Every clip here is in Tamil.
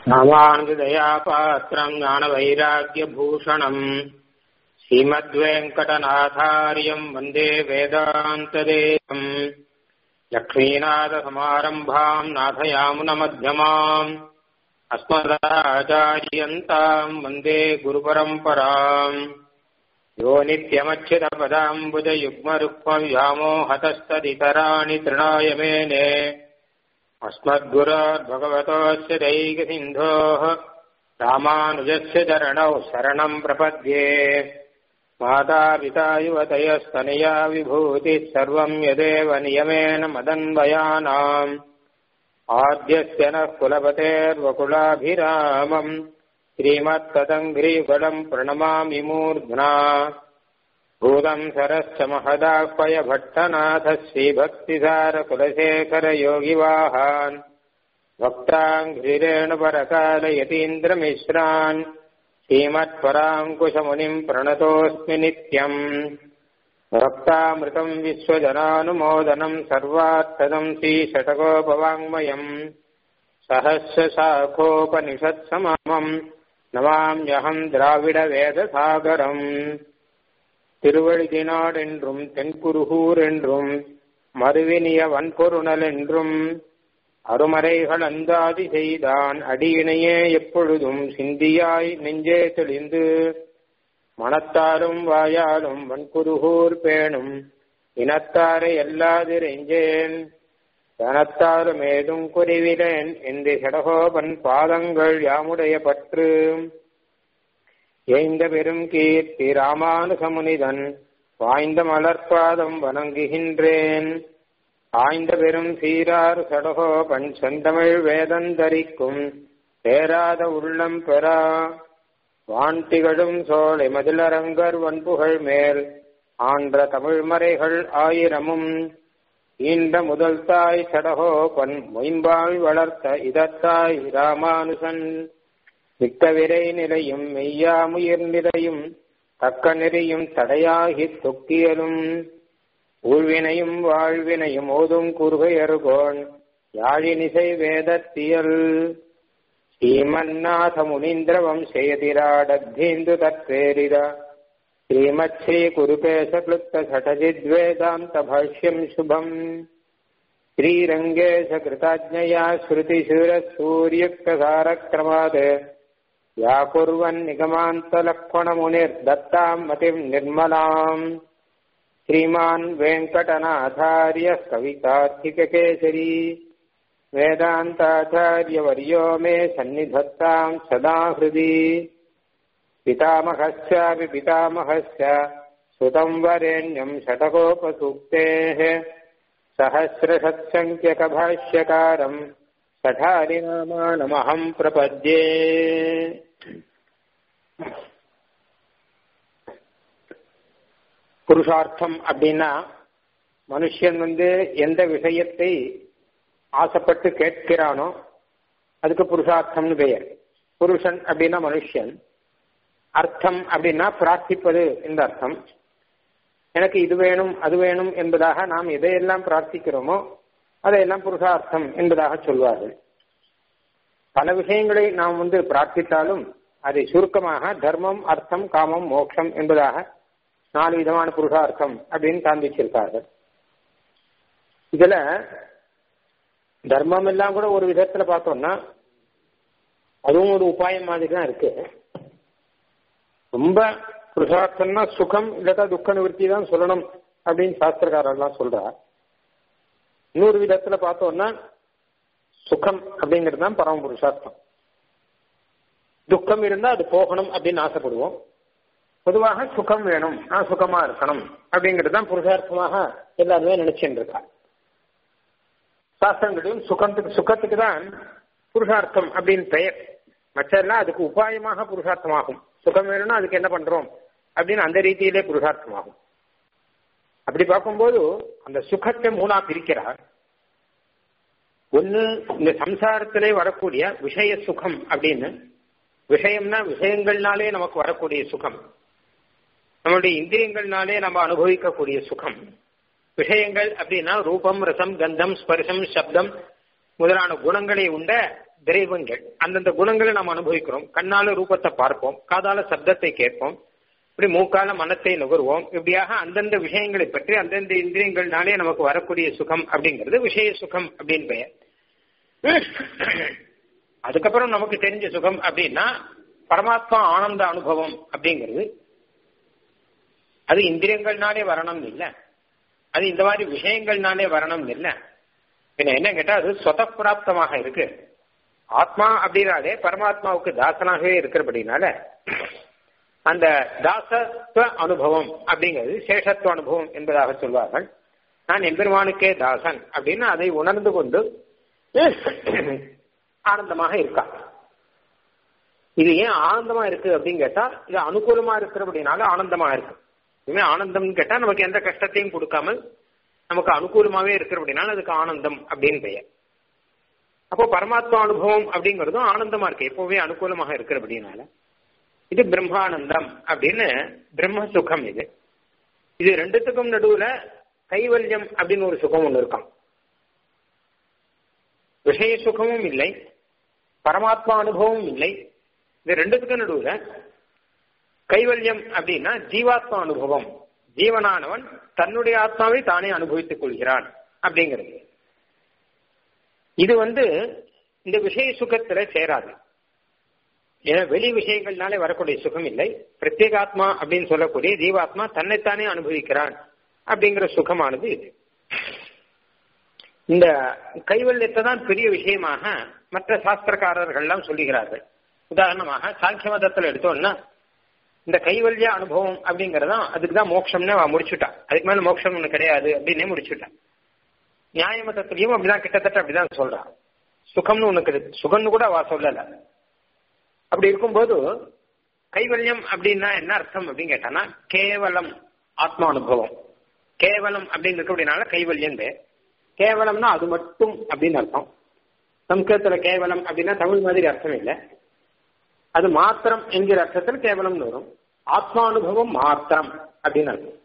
ராமானுஜதயாபாத்திரம் ஞானவைராக்கியபூஷணம் ஸ்ரீமத்வேங்கடநாதாரியம் வந்தே வேதாந்ததேகம் லக்ஷ்மீநாதசமாரம்பாம் நாதயாமுனமध्यமாம் अस्मदाचार्यन्ताम् वन्दे गुरुपरम्पराम् यो नित्यमच्युतपदाम्बुजयुग्मरुक्मव्यामोहतस्तदितराणि तृणाय मेने अस्मद्गुरोर्भगवतोऽस्य दैकसिन्धोः रामानुजस्य चरणौ शरणम् प्रपद्ये मातापिता युवतयस्तनया विभूतिः सर्वम् यदेव नियमेन मदन्वयानाम् आद्यस्य नः कुलपतेर्वकुलाभिरामम् श्रीमत्तदङ्घ्रीफलम् प्रणमामि मूर्ध्ना भूतम् सरश्च महदाह्वय भट्टनाथ श्रीभक्तिसारकुलशेखरयोगिवाहान् भक्ताङ्घ्रिरेणुपरकालयतीन्द्रमिश्रान् श्रीमत्पराङ्कुशमुनिम् प्रणतोऽस्मि नित्यम् भक्तामृतम् विश्वजनानुमोदनम् सर्वार्थदम् श्रीषटकोपवाङ्मयम् सहस्रशाखोपनिषत्समम् நமாம்யகம் திராவிட வேத சாகரம் திருவழுதினாட் என்றும் தென்குருகூர் என்றும் மறுவினிய வன்பொருணல் என்றும் அருமறைகள் அந்தாதி செய்தான் அடியினையே எப்பொழுதும் சிந்தியாய் நெஞ்சே தெளிந்து மனத்தாலும் வாயாலும் வன்குருகூர் பேணும் இனத்தாரை எல்லாதிரெஞ்சேன் தனத்தாலும் ஏதும் குறிவிலேன் இந்த சடகோபன் பாதங்கள் யாமுடைய பற்று ஏய்ந்த பெரும் கீர்த்தி ராமானுசமுனிதன் வாய்ந்த மலர்பாதம் வணங்குகின்றேன் ஆய்ந்த பெரும் சீரார் சடகோபன் செந்தமிழ் வேதந்தரிக்கும் சேராத உள்ளம் பெறா வான்திகழும் சோலை மதிலரங்கர் வன்புகழ் மேல் ஆன்ற தமிழ்மறைகள் ஆயிரமும் ஈண்ட முதல் தாய் சடகோபன் மொயம்பால் வளர்த்த இதத்தாய் ராமானுசன் மிக்க விரை நிலையும் மெய்யாமுயிர் நிலையும் தக்க நெறியும் தடையாகி தொக்கியலும் ஊழ்வினையும் வாழ்வினையும் ஓதும் குறுகையர்கோன் யாழினிசை வேதத்தியல் ஸ்ரீமன்னாத முனீந்திர வம்சயதிராடத்தீந்து தத்வேரித श्रीमच्छ्री कुरुकेशक्लुप्तषटजिद्वेदान्तभाष्यम् शुभम् श्रीरङ्गेशकृताज्ञया श्रुतिशूरसूर्युक्तसारक्रमात् व्याकुर्वन्निगमान्तलक्ष्मणमुनिर्दत्ताम् मतिम् निर्मलाम् श्रीमान् वेङ्कटनाथार्यः कवितार्थिककेसरी वेदान्ताचार्यवर्यो मे सन्निधत्ताम् सदा हृदि पितामहस्यापि पितामहस्य सुतम् वरेण्यम् षटकोपसूक्तेः सहस्रषत्सङ्ख्यकभाष्यकारम् सठारिनामानमहम् प्रपद्ये புருஷார்த்தம் அப்படின்னா மனுஷன் வந்து எந்த விஷயத்தை ஆசைப்பட்டு கேட்கிறானோ அதுக்கு புருஷார்த்தம்னு பெயர் புருஷன் அப்படின்னா மனுஷன் அர்த்தம் அப்படின்னா பிரார்த்திப்பது என்ற அர்த்தம் எனக்கு இது வேணும் அது வேணும் என்பதாக நாம் எதையெல்லாம் பிரார்த்திக்கிறோமோ அதையெல்லாம் புருஷார்த்தம் என்பதாக சொல்வார்கள் பல விஷயங்களை நாம் வந்து பிரார்த்தித்தாலும் அதை சுருக்கமாக தர்மம் அர்த்தம் காமம் மோட்சம் என்பதாக நாலு விதமான புருஷார்த்தம் அப்படின்னு காண்பிச்சிருக்கார்கள் இதுல தர்மம் எல்லாம் கூட ஒரு விதத்துல பார்த்தோம்னா அதுவும் ஒரு உபாயம் மாதிரி தான் இருக்கு ரொம்ப புருஷார்த்தம்னா சுகம் இல்லாட்டா துக்க நிவர்த்தி தான் சொல்லணும் அப்படின்னு சாஸ்திரக்காரெல்லாம் சொல்றார் இன்னொரு விதத்துல பார்த்தோம்னா சுகம் அப்படிங்கிறது தான் பரம புருஷார்த்தம் துக்கம் இருந்தா அது போகணும் அப்படின்னு ஆசைப்படுவோம் பொதுவாக சுகம் வேணும் நான் சுகமா இருக்கணும் அப்படிங்கிறது தான் புருஷார்த்தமாக எல்லாருமே நினைச்சுட்டு இருக்கா சாஸ்திரங்களையும் சுகத்துக்கு சுகத்துக்கு தான் புருஷார்த்தம் அப்படின்னு பெயர் மற்றெல்லாம் அதுக்கு உபாயமாக புருஷார்த்தமாகும் சுகம் வேணும்னா அதுக்கு என்ன பண்றோம் அப்படின்னு அந்த ரீதியிலே புருஷார்த்தமாகும் அப்படி பார்க்கும்போது அந்த சுகத்தை மூணா பிரிக்கிறார் ஒன்னு இந்த சம்சாரத்திலே வரக்கூடிய விஷய சுகம் அப்படின்னு விஷயம்னா விஷயங்கள்னாலே நமக்கு வரக்கூடிய சுகம் நம்மளுடைய இந்திரியங்கள்னாலே நம்ம அனுபவிக்கக்கூடிய சுகம் விஷயங்கள் அப்படின்னா ரூபம் ரசம் கந்தம் ஸ்பர்சம் சப்தம் முதலான குணங்களை உண்ட தெய்வங்கள் அந்தந்த குணங்களை நாம் அனுபவிக்கிறோம் கண்ணால ரூபத்தை பார்ப்போம் காதால சப்தத்தை கேட்போம் இப்படி மூக்கால மனத்தை நுகர்வோம் இப்படியாக அந்தந்த விஷயங்களை பற்றி அந்தந்த இந்திரியங்கள்னாலே நமக்கு வரக்கூடிய சுகம் அப்படிங்கிறது விஷய சுகம் அப்படின்னு பெயர் அதுக்கப்புறம் நமக்கு தெரிஞ்ச சுகம் அப்படின்னா பரமாத்மா ஆனந்த அனுபவம் அப்படிங்கிறது அது இந்திரியங்கள்னாலே வரணும் இல்லை அது இந்த மாதிரி விஷயங்கள்னாலே வரணும் இல்லை பின்ன என்ன கேட்டா அது சொத பிராப்தமாக இருக்கு ஆத்மா அப்படின்னாலே பரமாத்மாவுக்கு தாசனாகவே இருக்கிறபடினால அந்த தாசத்துவ அனுபவம் அப்படிங்கிறது சேஷத்துவ அனுபவம் என்பதாக சொல்வார்கள் நான் எம்பெருமானுக்கே தாசன் அப்படின்னு அதை உணர்ந்து கொண்டு ஆனந்தமாக இருக்கா இது ஏன் ஆனந்தமா இருக்கு அப்படின்னு கேட்டா இது அனுகூலமா இருக்கிறபடினால ஆனந்தமா இருக்கு இனிமே ஆனந்தம்னு கேட்டா நமக்கு எந்த கஷ்டத்தையும் கொடுக்காமல் நமக்கு அனுகூலமாவே இருக்கிறபடினால அதுக்கு ஆனந்தம் அப்படின்னு பெயர் அப்போ பரமாத்மா அனுபவம் அப்படிங்கிறதும் ஆனந்தமா இருக்கு எப்பவுமே அனுகூலமாக இருக்கிறபடினால இது பிரம்மானந்தம் அப்படின்னு பிரம்ம சுகம் இது இது ரெண்டுத்துக்கும் நடுவுல கைவல்யம் அப்படின்னு ஒரு சுகம் ஒண்ணு இருக்கான் விஷய சுகமும் இல்லை பரமாத்மா அனுபவமும் இல்லை இது ரெண்டுத்துக்கும் நடுவுல கைவல்யம் அப்படின்னா ஜீவாத்மா அனுபவம் ஜீவனானவன் தன்னுடைய ஆத்மாவை தானே அனுபவித்துக் கொள்கிறான் அப்படிங்கிறது இது வந்து இந்த விஷய சுகத்துல சேராது ஏன்னா வெளி விஷயங்கள்னாலே வரக்கூடிய சுகம் இல்லை பிரத்யேகாத்மா அப்படின்னு சொல்லக்கூடிய ஜீவாத்மா தன்னைத்தானே அனுபவிக்கிறான் அப்படிங்கிற சுகமானது இது இந்த கைவல்யத்தை தான் பெரிய விஷயமாக மற்ற சாஸ்திரக்காரர்கள்லாம் சொல்லுகிறார்கள் உதாரணமாக சாங்கிய மதத்தில் எடுத்தோம்னா இந்த கைவல்ய அனுபவம் அப்படிங்கறதான் அதுக்கு தான் மோட்சம்னு அவன் முடிச்சுட்டான் அதுக்கு மேல மோட்சம் ஒண்ணு கிடையாது அப்படின்னே முடிச்சுட்டான் நியாய மதத்திலையும் அப்படிதான் கிட்டத்தட்ட அப்படிதான் சொல்றான் சுகம்னு ஒண்ணு கிடையாது சுகம்னு கூட அவ சொல்லல அப்படி இருக்கும்போது கைவல்யம் அப்படின்னா என்ன அர்த்தம் அப்படின்னு கேட்டானா கேவலம் ஆத்மா அனுபவம் கேவலம் அப்படின்னு இருக்க அப்படின்னால கைவல்யம் கேவலம்னா அது மட்டும் அப்படின்னு அர்த்தம் சம்ஸ்கிருதத்துல கேவலம் அப்படின்னா தமிழ் மாதிரி அர்த்தம் இல்லை அது மாத்திரம் என்கிற அர்த்தத்தில் கேவலம்னு வரும் ஆத்மானுபவம் மாத்திரம் அப்படின்னு அர்த்தம்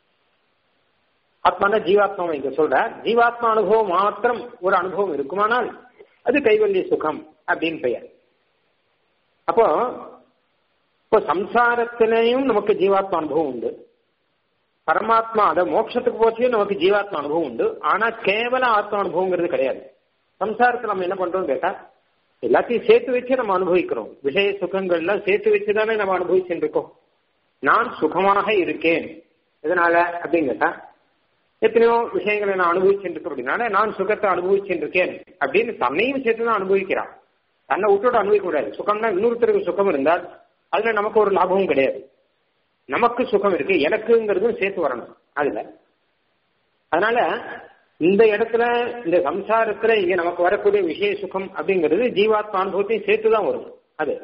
ஆத்மான ஜீவாத்மாவை இங்க சொல்ற ஜீவாத்மா அனுபவம் மாத்திரம் ஒரு அனுபவம் இருக்குமானால் அது கைவல்ய சுகம் அப்படின்னு பெயர் அப்போ இப்போ சம்சாரத்திலையும் நமக்கு ஜீவாத்மா அனுபவம் உண்டு பரமாத்மா அதை மோட்சத்துக்கு போச்சியும் நமக்கு ஜீவாத்மா அனுபவம் உண்டு ஆனா கேவல ஆத்மா அனுபவங்கிறது கிடையாது சம்சாரத்தில் நம்ம என்ன பண்றோம் கேட்டா எல்லாத்தையும் சேர்த்து வச்சு நம்ம அனுபவிக்கிறோம் விஷய சுகங்கள்லாம் சேர்த்து வச்சுதானே நம்ம அனுபவிச்சுட்டு இருக்கோம் நான் சுகமாக இருக்கேன் எதனால அப்படின்னு கேட்டா எத்தனையோ விஷயங்களை நான் அனுபவிச்சுட்டு இருக்கேன் அப்படின்னால நான் சுகத்தை அனுபவிச்சுட்டு இருக்கேன் அப்படின்னு தன்னையும் சேர்த்து தான் அனுபவிக்கிறான் தன்னை விட்டுட்டு அனுபவிக்க கூடாது சுகம்னா இன்னொருத்தருக்கு சுகம் இருந்தால் அதுல நமக்கு ஒரு லாபமும் கிடையாது நமக்கு சுகம் இருக்கு எனக்குங்கிறதும் சேர்த்து வரணும் அதுல அதனால இந்த இடத்துல இந்த சம்சாரத்துல இங்க நமக்கு வரக்கூடிய விஷய சுகம் அப்படிங்கிறது ஜீவாத்மா அனுபவத்தையும் சேர்த்து தான் வரும் அது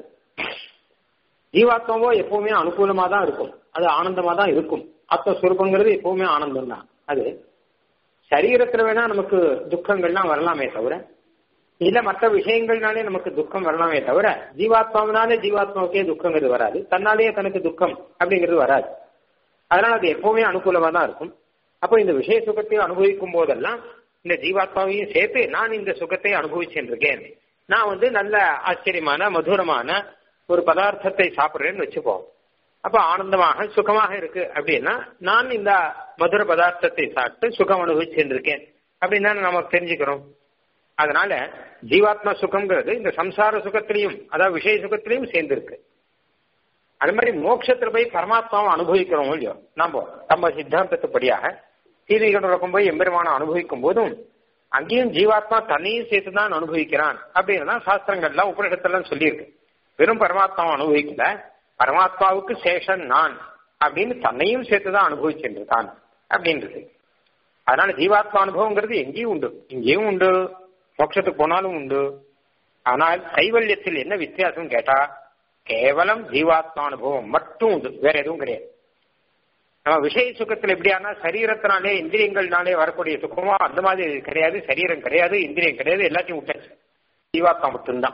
ஜீவாத்மாவோ எப்பவுமே அனுகூலமா தான் இருக்கும் அது ஆனந்தமா தான் இருக்கும் ஆத்மஸ்வரூபங்கிறது எப்பவுமே ஆனந்தம் தான் அது சரீரத்துல வேணா நமக்கு துக்கங்கள்லாம் வரலாமே தவிர இல்ல மற்ற விஷயங்கள்னாலே நமக்கு துக்கம் வரலாமே தவிர ஜீவாத்மாவினாலே ஜீவாத்மாவுக்கே துக்கங்கிறது வராது தன்னாலேயே தனக்கு துக்கம் அப்படிங்கிறது வராது அதனால அது எப்பவுமே அனுகூலமா தான் இருக்கும் அப்போ இந்த விஷய சுகத்தை அனுபவிக்கும் போதெல்லாம் இந்த ஜீவாத்மாவையும் சேர்த்து நான் இந்த சுகத்தை அனுபவிச்சுருக்கேன் நான் வந்து நல்ல ஆச்சரியமான மதுரமான ஒரு பதார்த்தத்தை சாப்பிடுறேன்னு வச்சுப்போம் அப்ப ஆனந்தமாக சுகமாக இருக்கு அப்படின்னா நான் இந்த மதுர பதார்த்தத்தை சாப்பிட்டு சுகம் அனுபவிச்சுருக்கேன் அப்படின்னு தான் நமக்கு தெரிஞ்சுக்கிறோம் அதனால ஜீவாத்மா சுகம்ங்கிறது இந்த சம்சார சுகத்திலையும் அதாவது விஷய சுகத்திலையும் சேர்ந்திருக்கு அது மாதிரி மோட்சத்துல போய் பரமாத்மாவை அனுபவிக்கிறோம் இல்லையோ நம்ம நம்ம சித்தாந்தத்துப்படியாக சீதைகள் போய் எம்பெருமானம் அனுபவிக்கும் போதும் அங்கேயும் ஜீவாத்மா தன்னையும் சேர்த்து தான் அனுபவிக்கிறான் அப்படின்னு தான் சாஸ்திரங்கள்லாம் உபநிஷத்தெல்லாம் சொல்லியிருக்கு வெறும் பரமாத்மாவை அனுபவிக்கல பரமாத்மாவுக்கு சேஷன் நான் அப்படின்னு தன்னையும் சேர்த்து தான் அனுபவிச்சுருக்கான் அப்படின்றது அதனால ஜீவாத்மா அனுபவங்கிறது எங்கேயும் உண்டு இங்கேயும் உண்டு மோட்சத்துக்கு போனாலும் உண்டு ஆனால் கைவல்யத்தில் என்ன வித்தியாசம் கேட்டா கேவலம் ஜீவாத்மா அனுபவம் மட்டும் உண்டு வேற எதுவும் கிடையாது நம்ம விஷய சுகத்தில் எப்படியானா சரீரத்தினாலே இந்திரியங்கள்னாலே வரக்கூடிய சுகமோ அந்த மாதிரி கிடையாது சரீரம் கிடையாது இந்திரியம் கிடையாது எல்லாத்தையும் விட்டாச்சு ஜீவாத்மா மட்டும்தான்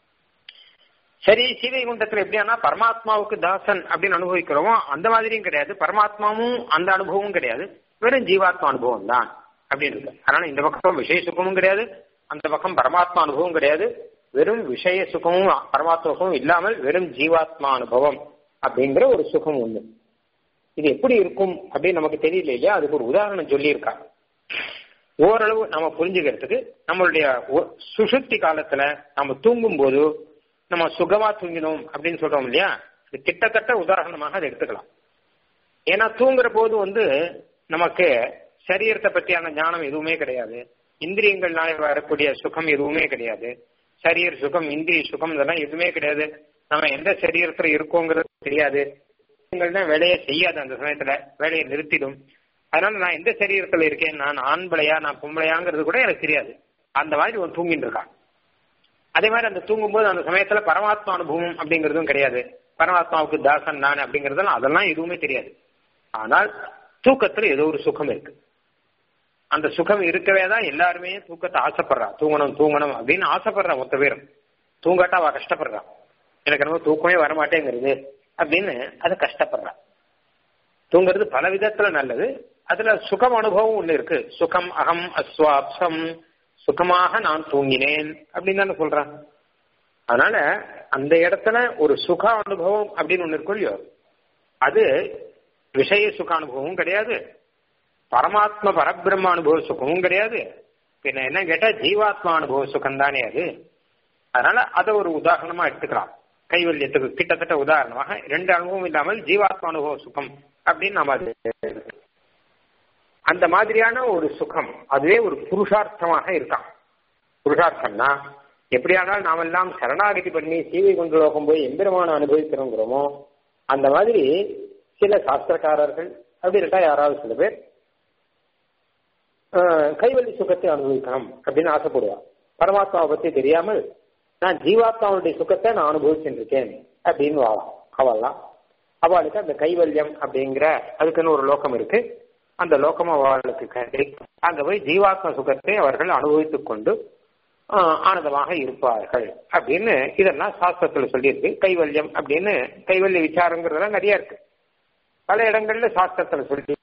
சரி சீதை குண்டத்தில் எப்படியானா பரமாத்மாவுக்கு தாசன் அப்படின்னு அனுபவிக்கிறோமோ அந்த மாதிரியும் கிடையாது பரமாத்மாவும் அந்த அனுபவமும் கிடையாது வெறும் ஜீவாத்மா அனுபவம் தான் அப்படின்னு இருக்கு அதனால இந்த பக்கம் விஷய சுகமும் கிடையாது அந்த பக்கம் பரமாத்மா அனுபவம் கிடையாது வெறும் விஷய சுகமும் பரமாத்ம சுகமும் இல்லாமல் வெறும் ஜீவாத்மா அனுபவம் அப்படிங்கிற ஒரு சுகம் ஒண்ணு இது எப்படி இருக்கும் அப்படின்னு நமக்கு தெரியல இல்லையா அதுக்கு ஒரு உதாரணம் சொல்லியிருக்கா ஓரளவு நம்ம புரிஞ்சுக்கிறதுக்கு நம்மளுடைய சுசுத்தி காலத்துல நம்ம தூங்கும் போது நம்ம சுகமா தூங்கினோம் அப்படின்னு சொல்றோம் இல்லையா இது கிட்டத்தட்ட உதாரணமாக அதை எடுத்துக்கலாம் ஏன்னா தூங்குற போது வந்து நமக்கு சரீரத்தை பற்றியான ஞானம் எதுவுமே கிடையாது இந்திரியங்கள்னால வரக்கூடிய சுகம் எதுவுமே கிடையாது சரீர சுகம் இந்திரிய சுகம் இதெல்லாம் எதுவுமே கிடையாது நம்ம எந்த சரீரத்துல இருக்கோங்கிறது தெரியாது தான் வேலையை செய்யாது அந்த சமயத்துல வேலையை நிறுத்திடும் அதனால நான் எந்த சரீரத்துல இருக்கேன் நான் ஆண் பிள்ளையா நான் பொம்பளையாங்கிறது கூட எனக்கு தெரியாது அந்த மாதிரி ஒரு தூங்கிட்டு இருக்கான் அதே மாதிரி அந்த தூங்கும்போது அந்த சமயத்துல பரமாத்மா அனுபவம் அப்படிங்கிறதும் கிடையாது பரமாத்மாவுக்கு தாசன் நான் அப்படிங்கறதெல்லாம் அதெல்லாம் எதுவுமே தெரியாது ஆனால் தூக்கத்துல ஏதோ ஒரு சுகம் இருக்கு அந்த சுகம் இருக்கவே தான் எல்லாருமே தூக்கத்தை ஆசைப்படுறா தூங்கணும் தூங்கணும் அப்படின்னு ஆசைப்படுறா மொத்த பேரும் தூங்காட்டா அவ கஷ்டப்படுறா எனக்கு ரொம்ப தூக்கமே வரமாட்டேங்கிறது அப்படின்னு அது கஷ்டப்படுறா தூங்குறது பல விதத்துல நல்லது அதுல சுகம் அனுபவம் ஒண்ணு இருக்கு சுகம் அகம் அஸ்வாப்சம் சுகமாக நான் தூங்கினேன் அப்படின்னு தானே சொல்றான் அதனால அந்த இடத்துல ஒரு சுக அனுபவம் அப்படின்னு ஒண்ணு இருக்கும் இல்லையோ அது விஷய சுக அனுபவமும் கிடையாது பரமாத்ம பரபிரம்ம அனுபவ சுகமும் கிடையாது பின்ன என்ன கேட்டா ஜீவாத்மா அனுபவ சுகம் தானே அது அதனால அதை ஒரு உதாரணமா எடுத்துக்கலாம் கைவல்யத்துக்கு கிட்டத்தட்ட உதாரணமாக ரெண்டு அனுபவம் இல்லாமல் ஜீவாத்மா அனுபவ சுகம் அப்படின்னு நம்ம அது அந்த மாதிரியான ஒரு சுகம் அதுவே ஒரு புருஷார்த்தமாக இருக்கான் புருஷார்த்தம்னா எப்படியானால் நாமெல்லாம் சரணாகதி பண்ணி சீவை கொண்டு லோகம் போய் எம்பெருமான அனுபவிக்கிறோங்கிறோமோ அந்த மாதிரி சில சாஸ்திரக்காரர்கள் அப்படி இருக்கா யாராவது சில பேர் கைவல்லி சுகத்தை அனுபவிக்கணும் அப்படின்னு ஆசைப்படுவான் பரமாத்மாவை பத்தி தெரியாமல் நான் ஜீவாத்மாவுடைய சுகத்தை நான் அனுபவிச்சுருக்கேன் அப்படின்னு வாழலாம் அவள்லாம் அவளுக்கு அந்த கைவல்யம் அப்படிங்கிற அதுக்குன்னு ஒரு லோகம் இருக்கு அந்த லோகம் அவளுக்கு கிடைக்கும் அங்க போய் ஜீவாத்ம சுகத்தை அவர்கள் அனுபவித்துக் கொண்டு ஆனந்தமாக இருப்பார்கள் அப்படின்னு இதெல்லாம் சாஸ்திரத்துல சொல்லியிருக்கு கைவல்யம் அப்படின்னு கைவல்ய விசாரங்கிறதெல்லாம் நிறைய இருக்கு பல இடங்கள்ல சாஸ்திரத்துல சொல்லி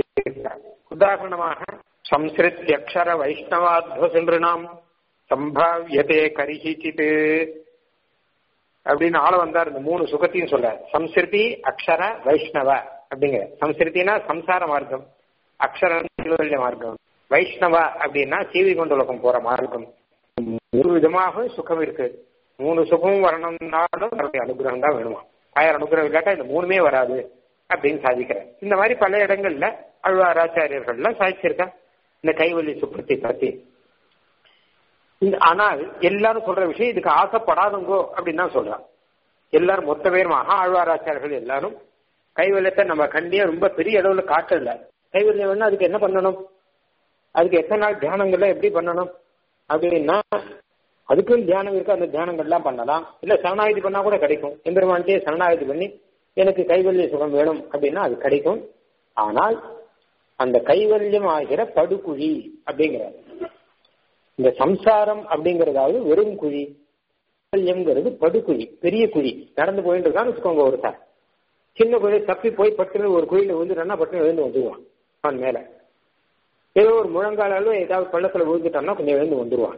உதாரணமாக சம்ஸ்கிருத்யக்ஷர வைஷ்ணவாத்வசென்றுநாம் சம்பாவியதே கரிஹிச்சித்து அப்படின்னு ஆள வந்தார் இந்த மூணு சுகத்தையும் சொல்ல சம்ஸ்கிருதி அக்ஷர வைஷ்ணவ அப்படிங்கிற சம்ஸ்கிருத்தினா சம்சார மார்க்கம் அக்ஷர மார்க்கம் வைஷ்ணவ அப்படின்னா சீவி கொண்டு உலகம் போற மார்க்கம் மூணு விதமாக சுகம் இருக்கு மூணு சுகமும் வரணும்னாலும் அனுகிரகம் தான் வேணுமா ஆயிரம் அனுகிரகம் இல்லாட்டா இந்த மூணுமே வராது அப்படின்னு சாதிக்கிறேன் இந்த மாதிரி பல இடங்கள்ல அழ்வாராச்சாரியர்கள்லாம் சாதிச்சிருக்கா இந்த கைவல்லி சுக்கத்தை பத்தி இந்த ஆனால் எல்லாரும் சொல்ற விஷயம் இதுக்கு ஆசைப்படாதங்கோ அப்படின்னு தான் சொல்றான் எல்லாரும் மொத்த பேர் மகா ஆழ்வாராச்சாரியர்கள் எல்லாரும் கைவல்யத்தை நம்ம கண்டியா ரொம்ப பெரிய அளவுல காட்டல கைவல்யம் வேணா அதுக்கு என்ன பண்ணணும் அதுக்கு எத்தனை நாள் தியானங்கள்லாம் எப்படி பண்ணணும் அப்படின்னா அதுக்கும் தியானம் இருக்கு அந்த தியானங்கள்லாம் பண்ணலாம் இல்ல சரணாயுதி பண்ணா கூட கிடைக்கும் எம்பெருமான்ட்டே சரணாயுதி பண்ணி எனக்கு கைவல்ய சுகம் வேணும் அப்படின்னா அது கிடைக்கும் ஆனால் அந்த கைவல்யம் ஆகிற படுகுழி அப்படிங்கிறார் இந்த சம்சாரம் அப்படிங்கறதாவது வெறும் குழி கைவல்யம்ங்கிறது படுகுழி பெரிய குழி நடந்து போயிட்டு இருக்கான்னு வச்சுக்கோங்க ஒரு சார் சின்ன குழி தப்பி போய் பட்டுன்னு ஒரு குழியில விழுந்துட்டான்னா பட்டுன்னு விழுந்து வந்துடுவான் அவன் மேல ஏதோ ஒரு முழங்காலும் ஏதாவது பள்ளத்துல விழுந்துட்டான்னா கொஞ்சம் விழுந்து வந்துடுவான்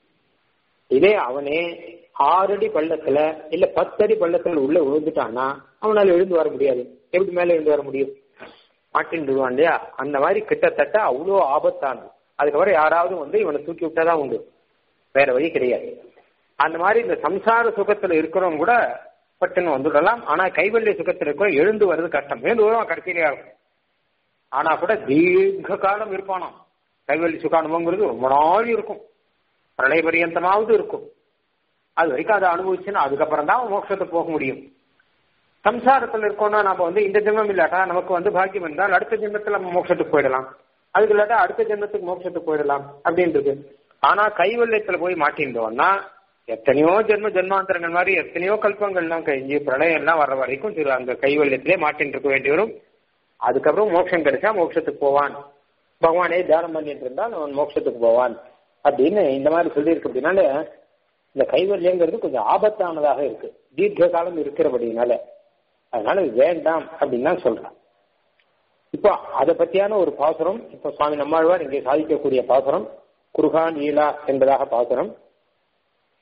இதே அவனே ஆறடி பள்ளத்துல இல்ல பத்தடி பள்ளத்துல உள்ள விழுந்துட்டான்னா அவனால எழுந்து வர முடியாது எப்படி மேல எழுந்து வர முடியும் மாட்டின்டுவான் இல்லையா அந்த மாதிரி கிட்டத்தட்ட அவ்வளோ ஆபத்தானது அதுக்கப்புறம் யாராவது வந்து இவனை தூக்கி விட்டாதான் உண்டு வேற வழி கிடையாது அந்த மாதிரி இந்த சம்சார சுகத்துல இருக்கிறவங்க கூட பட்டுன்னு வந்துடலாம் ஆனா கைவல்ய சுகத்துல இருக்கிற எழுந்து வர்றது கஷ்டம் எழுந்து வருவான் கடைசியிலேயே இருக்கும் ஆனா கூட தீர்க்க காலம் இருப்பானாம் கைவல்லி சுக அனுபவங்கிறது ரொம்ப நாள் இருக்கும் பிரளய பரியந்தமாவது இருக்கும் அது வரைக்கும் அதை அனுபவிச்சுன்னா அதுக்கப்புறம் தான் மோட்சத்துக்கு போக முடியும் சம்சாரத்தில் இருக்கோம்னா நம்ம வந்து இந்த ஜென்மம் இல்லாட்டா நமக்கு வந்து பாக்கியம் இருந்தால் அடுத்த ஜென்மத்தில் நம்ம மோட்சத்துக்கு போயிடலாம் அதுக்கு இல்லாட்டா அடுத்த ஜென்மத்துக்கு மோட்சத்துக்கு போயிடலாம் அப்படின்றது ஆனா கைவல்யத்துல போய் மாட்டின்றோம்னா எத்தனையோ ஜென்ம ஜென்மாந்தரங்கள் மாதிரி எத்தனையோ கல்பங்கள்லாம் கழிஞ்சு பிரளயம் எல்லாம் வர்ற வரைக்கும் திரு அந்த கைவல்யத்திலே மாட்டின்னு இருக்க வேண்டி வரும் அதுக்கப்புறம் மோட்சம் கிடைச்சா மோட்சத்துக்கு போவான் பகவானே தியானம் பண்ணிட்டு இருந்தால் அவன் மோட்சத்துக்கு போவான் அப்படின்னு இந்த மாதிரி சொல்லியிருக்கு அப்படின்னால இந்த கைவல்யங்கிறது கொஞ்சம் ஆபத்தானதாக இருக்கு தீர்க்க காலம் இருக்கிறபடினால அதனால இது வேண்டாம் அப்படின்னு தான் சொல்றான் இப்போ அதை பத்தியான ஒரு பாசுரம் இப்போ சுவாமி நம்மாழ்வார் இங்கே சாதிக்கக்கூடிய பாசுரம் குருகான் ஈலா என்பதாக பாசுரம்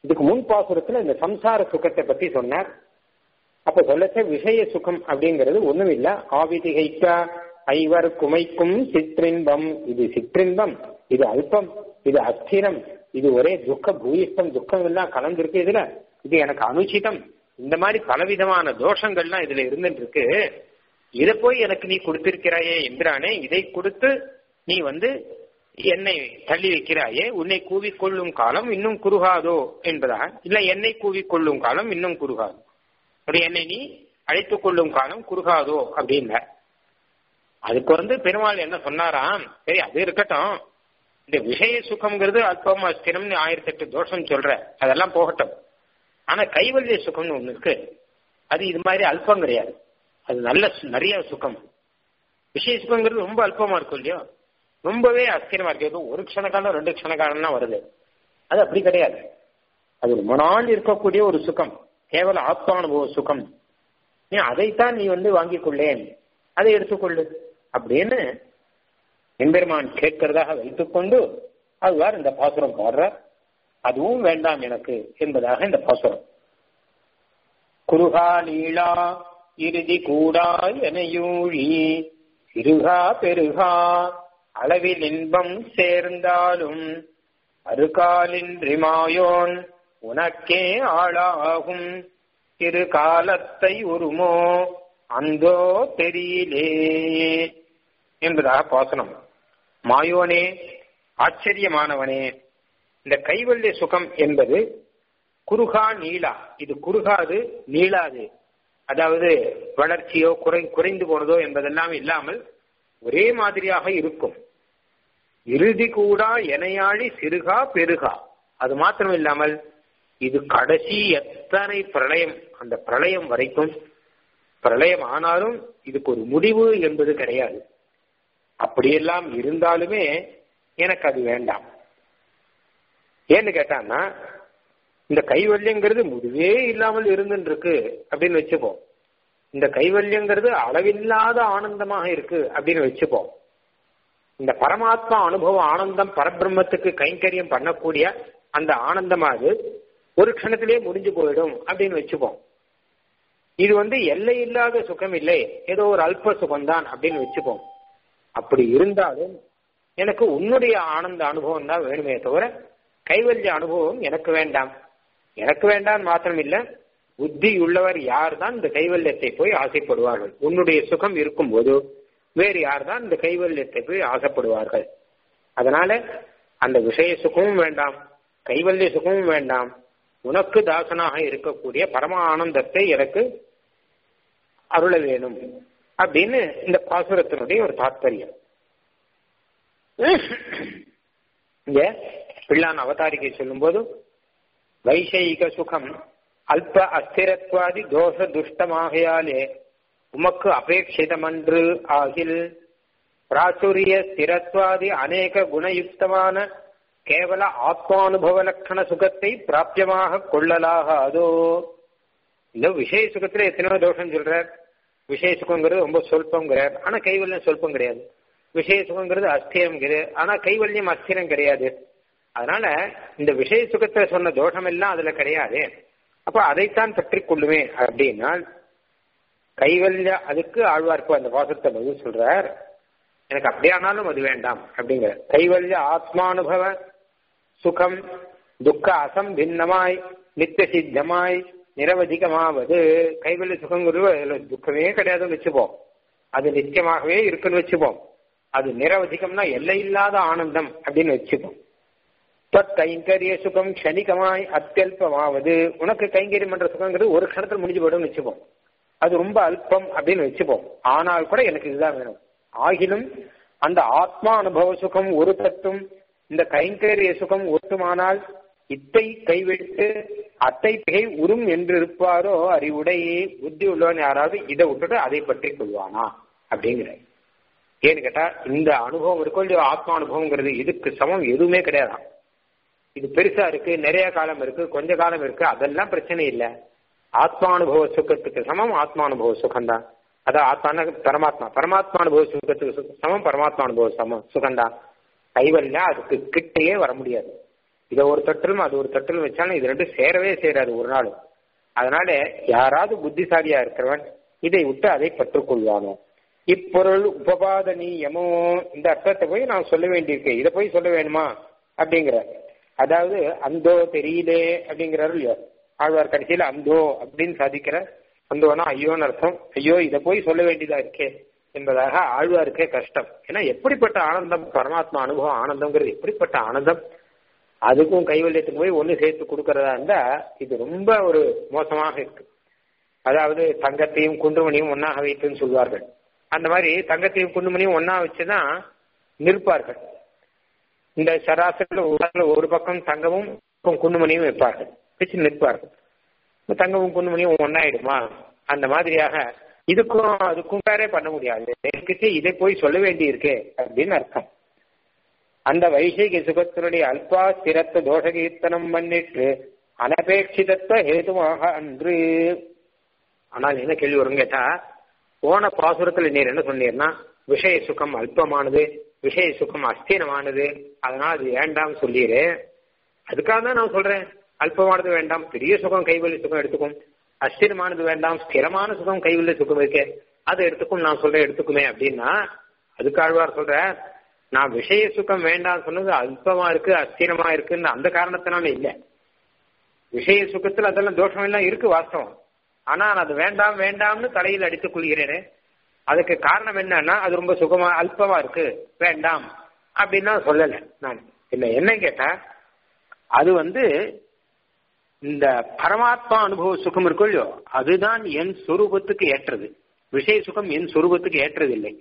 இதுக்கு முன் பாசுரத்துல இந்த சம்சார சுகத்தை பத்தி சொன்னார் அப்ப சொல்லச்ச விஷய சுகம் அப்படிங்கிறது ஒண்ணும் இல்ல ஆவிதிகைக்க ஐவர் குமைக்கும் சிற்றின்பம் இது சிற்றின்பம் இது அல்பம் இது அஸ்திரம் இது ஒரே துக்க பூயிஷ்டம் துக்கம் எல்லாம் கலந்துருக்கு இதுல இது எனக்கு அனுச்சிதம் இந்த மாதிரி பலவிதமான தோஷங்கள்லாம் இதுல இருந்துட்டு இருக்கு இதை போய் எனக்கு நீ கொடுத்திருக்கிறாயே எம்பிரானே இதை கொடுத்து நீ வந்து என்னை தள்ளி வைக்கிறாயே உன்னை கூவிக்கொள்ளும் காலம் இன்னும் குறுகாதோ என்பதா இல்ல என்னை கூவிக்கொள்ளும் காலம் இன்னும் குறுகாதோ அப்படி என்னை நீ அழைத்துக் கொள்ளும் காலம் குறுகாதோ அப்படின்ன அதுக்கு வந்து பெருமாள் என்ன சொன்னாராம் சரி அது இருக்கட்டும் இந்த விஷய சுகம்ங்கிறது அல்பம் அஸ்திரம்னு ஆயிரத்தி எட்டு தோஷம் சொல்ற அதெல்லாம் போகட்டும் ஆனா கைவல்ய சுகம்னு ஒண்ணு இருக்கு அது இது மாதிரி அல்பம் கிடையாது அது நல்ல நிறைய சுகம் விஷய சுகங்கிறது ரொம்ப அல்பமா இருக்கும் இல்லையோ ரொம்பவே அஸ்திரமா இருக்கு ஒரு க்ஷண காலம் ரெண்டு க்ஷண காலம் தான் வருது அது அப்படி கிடையாது அது ரொம்ப நாள் இருக்கக்கூடிய ஒரு சுகம் கேவல ஆத்மானுபவ சுகம் நீ அதைத்தான் நீ வந்து வாங்கிக் கொள்ளேன் அதை எடுத்துக்கொள்ளு அப்படின்னு எம்பெருமான் கேட்கிறதாக வைத்துக்கொண்டு அதுவார் இந்த பாசுரம் பாடுற அதுவும் வேண்டாம் எனக்கு என்பதாக இந்த பாசுரம் குருகா நீளா இறுதி கூடா எனையூழி சிறுகா பெருகா அளவில் இன்பம் சேர்ந்தாலும் அருகாலின்றி மாயோன் உனக்கே ஆளாகும் திரு காலத்தை உருமோ அந்தோ தெரியலே என்பதாக பாசனம் மாயோனே ஆச்சரியமானவனே இந்த கைவல்ய சுகம் என்பது குறுகா நீளா இது குறுகாது நீளாது அதாவது வளர்ச்சியோ குறை குறைந்து போனதோ என்பதெல்லாம் இல்லாமல் ஒரே மாதிரியாக இருக்கும் இறுதி கூடா எனையாழி சிறுகா பெருகா அது மாத்திரம் இல்லாமல் இது கடைசி எத்தனை பிரளயம் அந்த பிரளயம் வரைக்கும் பிரளயம் ஆனாலும் இதுக்கு ஒரு முடிவு என்பது கிடையாது அப்படியெல்லாம் இருந்தாலுமே எனக்கு அது வேண்டாம் ஏன்னு கேட்டான்னா இந்த கைவல்யங்கிறது முடிவே இல்லாமல் இருந்துட்டு இருக்கு அப்படின்னு வச்சுப்போம் இந்த கைவல்யங்கிறது அளவில்லாத ஆனந்தமாக இருக்கு அப்படின்னு வச்சுப்போம் இந்த பரமாத்மா அனுபவ ஆனந்தம் பரபிரம்மத்துக்கு கைங்கரியம் பண்ணக்கூடிய அந்த ஆனந்தமாவது ஒரு க்ஷணத்திலே முடிஞ்சு போயிடும் அப்படின்னு வச்சுப்போம் இது வந்து எல்லை இல்லாத சுகம் இல்லை ஏதோ ஒரு அல்ப சுகம்தான் அப்படின்னு வச்சுப்போம் அப்படி இருந்தாலும் எனக்கு உன்னுடைய ஆனந்த அனுபவம் தான் வேணுமே தவிர கைவல்ய அனுபவம் எனக்கு வேண்டாம் எனக்கு வேண்டாம் மாத்திரம் இல்ல புத்தி உள்ளவர் யார் தான் இந்த கைவல்யத்தை போய் ஆசைப்படுவார்கள் உன்னுடைய சுகம் இருக்கும்போது வேறு யார் தான் இந்த கைவல்யத்தை போய் ஆசைப்படுவார்கள் அதனால அந்த விஷய சுகமும் வேண்டாம் கைவல்ய சுகமும் வேண்டாம் உனக்கு தாசனாக இருக்கக்கூடிய பரம ஆனந்தத்தை எனக்கு அருள வேணும் அப்படின்னு இந்த பாசுரத்தினுடைய ஒரு தாற்பயம் இங்க பிள்ளான் அவதாரிகை சொல்லும்போது வைஷயிக சுகம் அல்ப அஸ்திரத்வாதி தோஷ துஷ்டமாகையாலே உமக்கு அபேட்சிதமன்று ஆகில் பிராச்சுரிய ஸ்திரத்வாதி அநேக குணயுக்தமான கேவல ஆத்மானுபவ லட்சண சுகத்தை பிராபியமாக கொள்ளலாகாதோ இந்த விஷய சுகத்துல எத்தனையோ தோஷம் சொல்றார் விஷய சுகங்கிறது ரொம்ப சொல்பங்கிறார் ஆனா கைவல்யம் சொல்பம் கிடையாது விஷய சுகங்கிறது அஸ்திரம் கிடையாது ஆனா கைவல்யம் அஸ்திரம் கிடையாது அதனால இந்த விஷய சுகத்தை சொன்ன தோஷம் எல்லாம் அதுல கிடையாது அப்ப அதைத்தான் பற்றி கொள்ளுமே அப்படின்னா கைவல்ய அதுக்கு ஆழ்வார்ப்பு அந்த வாசத்தை பதில் சொல்றார் எனக்கு அப்படியானாலும் அது வேண்டாம் அப்படிங்கிற கைவல்ய ஆத்மானுபவ சுகம் துக்க அசம்பின்னமாய் நித்திய சித்தமாய் நிரவதிகமாவது கைவல்ய சுகங்கிறது அதுல துக்கமே கிடையாதுன்னு வச்சுப்போம் அது நித்தியமாகவே இருக்குன்னு வச்சுப்போம் அது நிரவதிகம்னா எல்லையில்லாத ஆனந்தம் அப்படின்னு வச்சுப்போம் தத் கைங்கரிய சுகம் க்ஷணிகமாய் அத்தியல்பமாவது உனக்கு கைங்கரியம் பண்ற சுகங்கிறது ஒரு க்ஷணத்தில் முடிஞ்சு போயிடும் வச்சுப்போம் அது ரொம்ப அல்பம் அப்படின்னு வச்சுப்போம் ஆனால் கூட எனக்கு இதுதான் வேணும் ஆகிலும் அந்த ஆத்மா அனுபவ சுகம் ஒரு தட்டும் இந்த கைங்கரிய சுகம் ஒட்டுமானால் இத்தை கைவிட்டு அத்தை பிகை உரும் என்று இருப்பாரோ அறிவுடையே புத்தி உள்ளவன் யாராவது இதை விட்டுட்டு அதை பற்றி கொள்வானா அப்படிங்கிற ஏன்னு கேட்டா இந்த அனுபவம் இருக்கும் இல்லையோ ஆத்மா அனுபவங்கிறது இதுக்கு சமம் எதுவுமே கிடையாதான் இது பெருசா இருக்கு நிறைய காலம் இருக்கு கொஞ்ச காலம் இருக்கு அதெல்லாம் பிரச்சனை இல்லை ஆத்மானுபவ சுகத்துக்கு சமம் ஆத்மானுபவ சுகம்தான் அதான் ஆத்மான பரமாத்மா பரமாத்மானுபவ சுகத்துக்கு சமம் பரமாத்மானுபவ சமம் சுகம்தான் கைவல்யா அதுக்கு கிட்டையே வர முடியாது இதை ஒரு தட்டிலும் அது ஒரு தட்டிலும் வச்சாலும் இது ரெண்டும் சேரவே சேராது ஒரு நாளும் அதனால யாராவது புத்திசாலியா இருக்கிறவன் இதை விட்டு அதை பற்றுக்கொள்வானோ இப்பொருள் உபபாதனீயமோ இந்த அர்த்தத்தை போய் நான் சொல்ல வேண்டியிருக்கேன் இதை போய் சொல்ல வேணுமா அப்படிங்கிற அதாவது அந்தோ தெரியலே அப்படிங்கிறாரு இல்லையோ ஆழ்வார் கடைசியில அந்தோ அப்படின்னு சாதிக்கிற அந்தோனா ஐயோன்னு அர்த்தம் ஐயோ இதை போய் சொல்ல வேண்டியதா இருக்கே என்பதாக ஆழ்வாருக்கே கஷ்டம் ஏன்னா எப்படிப்பட்ட ஆனந்தம் பரமாத்மா அனுபவம் ஆனந்தம்ங்கிறது எப்படிப்பட்ட ஆனந்தம் அதுக்கும் கைவல்யத்துக்கு போய் ஒன்று சேர்த்து கொடுக்கறதா இருந்தா இது ரொம்ப ஒரு மோசமாக இருக்கு அதாவது தங்கத்தையும் குண்டுமணியும் ஒன்னாக வைத்துன்னு சொல்வார்கள் அந்த மாதிரி தங்கத்தையும் குண்டுமணியும் ஒன்னா வச்சுதான் நிற்பார்கள் இந்த சராசரியில் உலகில் ஒரு பக்கம் தங்கமும் குண்டுமணியும் வைப்பார்கள் வச்சு நிற்பார்கள் தங்கமும் குண்டுமணியும் ஒன்னாயிடுமா அந்த மாதிரியாக இதுக்கும் அதுக்கும் வேறே பண்ண முடியாது எனக்கு இதை போய் சொல்ல வேண்டி இருக்கே அப்படின்னு அர்த்தம் அந்த வைசேகி சுகத்தினுடைய அல்பா ஸ்திரத்த தோஷ கீர்த்தனம் பண்ணிட்டு அனபேட்சிதத்துவ ஹேதுவாக அன்று ஆனால் என்ன கேள்வி வரும் கேட்டா போன பாசுரத்துல நீர் என்ன சொன்னீர்னா விஷய சுகம் அல்பமானது விஷய சுகம் அஸ்தீனமானது அதனால அது வேண்டாம் சொல்லீரு அதுக்காக தான் நான் சொல்றேன் அல்பமானது வேண்டாம் பெரிய சுகம் கைவல்லி சுகம் எடுத்துக்கும் அஸ்திரமானது வேண்டாம் ஸ்திரமான சுகம் கைவல்லி சுகம் இருக்கே அதை எடுத்துக்கும் நான் சொல்றேன் எடுத்துக்குமே அப்படின்னா அதுக்கு ஆழ்வார் சொல்ற நான் விஷய சுகம் வேண்டாம் சொன்னது அல்பமா இருக்கு அஸ்திரமா இருக்குன்னு அந்த காரணத்தினால இல்ல விஷய சுகத்துல அதெல்லாம் தோஷம் எல்லாம் இருக்கு வாஸ்தவம் ஆனா நான் அது வேண்டாம் வேண்டாம்னு தலையில் அடித்துக் கொள்கிறேனே அதுக்கு காரணம் என்னன்னா அது ரொம்ப சுகமா அல்பமா இருக்கு வேண்டாம் அப்படின்னா சொல்லல நான் இல்ல என்ன கேட்டா அது வந்து இந்த பரமாத்மா அனுபவ சுகம் இருக்கும் இல்லையோ அதுதான் என் சொரூபத்துக்கு ஏற்றது விஷய சுகம் என் சொரூபத்துக்கு ஏற்றதில்லை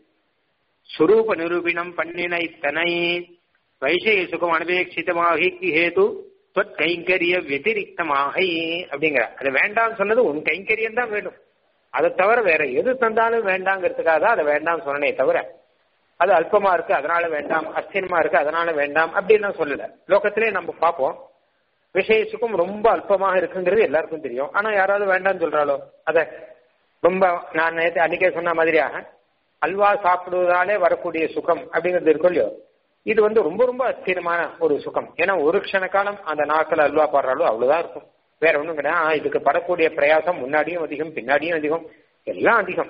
சுரூப நிரூபிணம் பண்ணின இத்தனை வைஷய சுகம் அனபேட்சிதமாகி ஹேது தொட் கைங்கரிய வெதிரிக்தமாக அப்படிங்கிற அது வேண்டாம் சொன்னது உன் கைங்கரியம் தான் வேணும் அதை தவிர வேற எது தந்தாலும் வேண்டாங்கிறதுக்காக தான் அதை வேண்டாம் சொன்னனே தவிர அது அல்பமா இருக்கு அதனால வேண்டாம் அஸ்தினமா இருக்கு அதனால வேண்டாம் அப்படின்னு சொல்லல லோகத்திலே நம்ம பார்ப்போம் விஷய சுகம் ரொம்ப அல்பமாக இருக்குங்கிறது எல்லாருக்கும் தெரியும் ஆனா யாராவது வேண்டாம்னு சொல்றாளோ அத ரொம்ப நான் நேற்று அன்னைக்கே சொன்ன மாதிரியாக அல்வா சாப்பிடுவதாலே வரக்கூடிய சுகம் அப்படிங்கிறது இருக்கும் இல்லையோ இது வந்து ரொம்ப ரொம்ப அஸ்திரமான ஒரு சுகம் ஏன்னா ஒரு க்ஷண காலம் அந்த நாக்கில் அல்வா பாடுறாலோ அவ்வளவுதான் இருக்கும் வேற ஒண்ணும் கிடையாது இதுக்கு படக்கூடிய பிரயாசம் முன்னாடியும் அதிகம் பின்னாடியும் அதிகம் எல்லாம் அதிகம்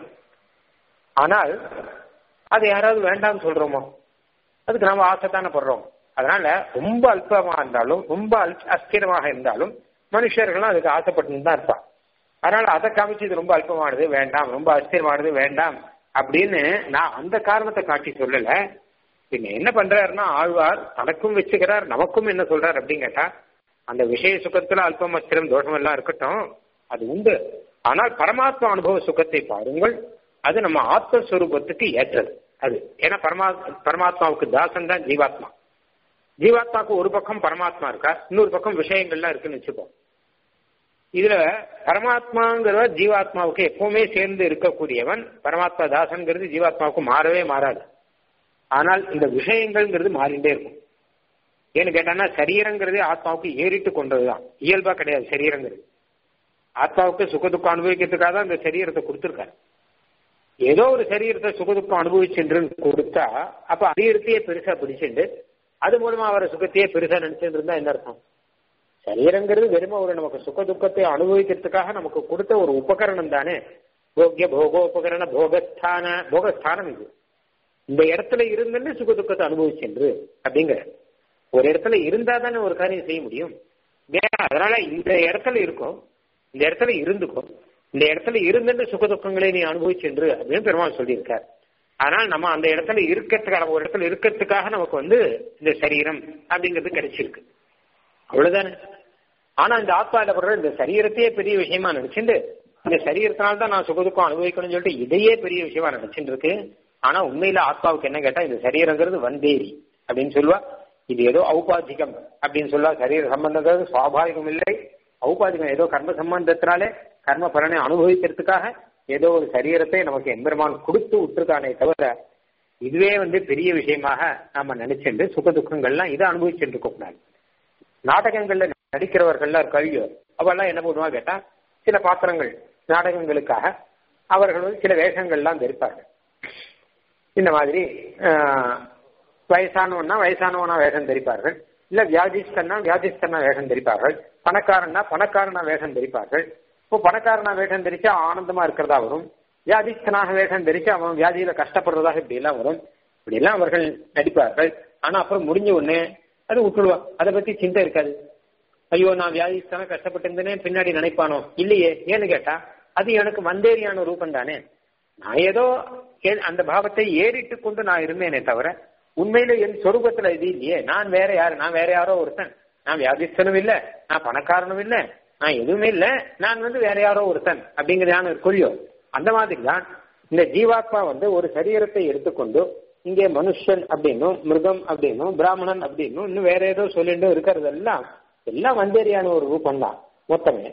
ஆனால் அது யாராவது வேண்டாம்னு சொல்றோமோ அதுக்கு நாம ஆசைத்தானே படுறோம் அதனால ரொம்ப அல்பமா இருந்தாலும் ரொம்ப அஸ்திரமாக இருந்தாலும் மனுஷர்களும் அதுக்கு ஆசைப்பட்டு தான் இருப்பான் அதனால அதை காமிச்சு இது ரொம்ப அல்பமானது வேண்டாம் ரொம்ப அஸ்திரமானது வேண்டாம் அப்படின்னு நான் அந்த காரணத்தை காட்டி சொல்லல பின்ன என்ன பண்றாருன்னா ஆழ்வார் தனக்கும் வச்சுக்கிறார் நமக்கும் என்ன சொல்றார் அப்படின்னு கேட்டா அந்த விஷய சுகத்துல அல்பம் அஸ்திரம் தோஷம் எல்லாம் இருக்கட்டும் அது உண்டு ஆனால் பரமாத்மா அனுபவ சுகத்தை பாருங்கள் அது நம்ம ஆத்மஸ்வரூபத்துக்கு ஏற்றது அது ஏன்னா பரமா பரமாத்மாவுக்கு தாசன் தான் ஜீவாத்மா ஜீவாத்மாவுக்கு ஒரு பக்கம் பரமாத்மா இருக்கா இன்னொரு பக்கம் விஷயங்கள்லாம் இருக்குன்னு வச்சுப்போம் இதுல பரமாத்மாங்கிற ஜீவாத்மாவுக்கு எப்பவுமே சேர்ந்து இருக்கக்கூடியவன் பரமாத்மா தாசன்கிறது ஜீவாத்மாவுக்கு மாறவே மாறாது ஆனால் இந்த விஷயங்கள்ங்கிறது மாறிண்டே இருக்கும் ஏன்னு கேட்டான்னா சரீரங்கிறதே ஆத்மாவுக்கு ஏறிட்டு கொண்டதுதான் இயல்பா கிடையாது சரீரங்கிறது ஆத்மாவுக்கு சுகதுக்கம் அனுபவிக்கிறதுக்காக தான் இந்த சரீரத்தை கொடுத்துருக்காரு ஏதோ ஒரு சரீரத்தை சுகதுக்கம் அனுபவிச்சுன்று கொடுத்தா அப்ப சரீரத்தையே பெருசா பிடிச்சிட்டு அது மூலமா அவரை சுகத்தையே பெருசா நினைச்சிட்டு இருந்தா என்ன அர்த்தம் சரீரங்கிறது வெறும ஒரு நமக்கு சுக துக்கத்தை அனுபவிக்கிறதுக்காக நமக்கு கொடுத்த ஒரு உபகரணம் தானே போக்கிய போகோபகரண போகஸ்தான போகஸ்தானம் இது இந்த இடத்துல இருந்துன்னு சுக துக்கத்தை அனுபவிச்சென்று அப்படிங்கிற ஒரு இடத்துல இருந்தா தானே ஒரு காரியம் செய்ய முடியும் அதனால இந்த இடத்துல இருக்கும் இந்த இடத்துல இருந்துக்கும் இந்த இடத்துல இருந்துன்னு சுக துக்கங்களை நீ அனுபவிச்சென்று அப்படின்னு பெருமாள் சொல்லியிருக்கார் ஆனால் நம்ம அந்த இடத்துல இருக்கிறதுக்காக ஒரு இடத்துல இருக்கிறதுக்காக நமக்கு வந்து இந்த சரீரம் அப்படிங்கிறது கிடைச்சிருக்கு அவ்வளவுதானே ஆனா இந்த ஆத்மா என்ன பண்ற இந்த சரீரத்தையே பெரிய விஷயமா நினைச்சுட்டு இந்த சரீரத்தினால தான் நான் சுகதுக்கம் அனுபவிக்கணும்னு சொல்லிட்டு இதையே பெரிய விஷயமா நினைச்சுட்டு இருக்கு ஆனா உண்மையில ஆத்மாவுக்கு என்ன கேட்டா இந்த சரீரங்கிறது வந்தேரி அப்படின்னு சொல்லுவா இது ஏதோ ஔபாதிகம் அப்படின்னு சொல்லுவா சரீர சம்பந்தங்கிறது சுவாபாவிகம் இல்லை ஔபாதிகம் ஏதோ கர்ம சம்பந்தத்தினாலே கர்ம பலனை அனுபவிக்கிறதுக்காக ஏதோ ஒரு சரீரத்தை நமக்கு எம்பெருமான் கொடுத்து விட்டுருக்கானே தவிர இதுவே வந்து பெரிய விஷயமாக நாம நினைச்சுட்டு சுக துக்கங்கள்லாம் இதை அனுபவிச்சுட்டு இருக்க கூடாது நாடகங்கள்ல நடிக்கிறவர்கள்லாம் கழியோ அவெல்லாம் என்ன பண்ணுவா கேட்டா சில பாத்திரங்கள் நாடகங்களுக்காக அவர்கள் வந்து சில வேஷங்கள்லாம் தரிப்பார்கள் இந்த மாதிரி வயசானவன்னா வயசானவனா வேஷம் தரிப்பார்கள் இல்ல வியாதிஸ்தன்னா வியாதிஸ்தனா வேஷம் தரிப்பார்கள் பணக்காரன்னா பணக்காரனா வேஷம் தரிப்பார்கள் இப்போ பணக்காரனா வேஷம் தரிச்சா ஆனந்தமா இருக்கிறதா வரும் வியாதிஸ்தனாக வேஷம் தரிச்சு அவன் வியாதியில கஷ்டப்படுறதாக இப்படி எல்லாம் வரும் இப்படி எல்லாம் அவர்கள் நடிப்பார்கள் ஆனா அப்புறம் முடிஞ்ச உடனே அது விட்டுடுவான் அதை பத்தி சிந்தை இருக்காது ஐயோ நான் வியாதிஸ்தான கஷ்டப்பட்டிருந்தேனே பின்னாடி நினைப்பானோ இல்லையே ஏன்னு கேட்டா அது எனக்கு மந்தேரியான ரூபம் தானே நான் ஏதோ அந்த பாவத்தை ஏறிட்டு கொண்டு நான் இருந்தேனே தவிர உண்மையில என் சொரூபத்துல இது இல்லையே நான் வேற யாரு நான் வேற யாரோ ஒருத்தன் நான் வியாதிஸ்தனும் இல்ல நான் பணக்காரனும் இல்ல நான் எதுவுமே இல்ல நான் வந்து வேற யாரோ ஒருத்தன் அப்படிங்கிறதான கொள்ளியோ அந்த மாதிரி தான் இந்த ஜீவாத்மா வந்து ஒரு சரீரத்தை எடுத்துக்கொண்டு இங்கே மனுஷன் அப்படின்னும் மிருகம் அப்படின்னும் பிராமணன் அப்படின்னும் இன்னும் வேற ஏதோ சொல்லிட்டு இருக்கிறதெல்லாம் எல்லாம் வந்தேரியான ஒரு ரூபம் தான் மொத்தமே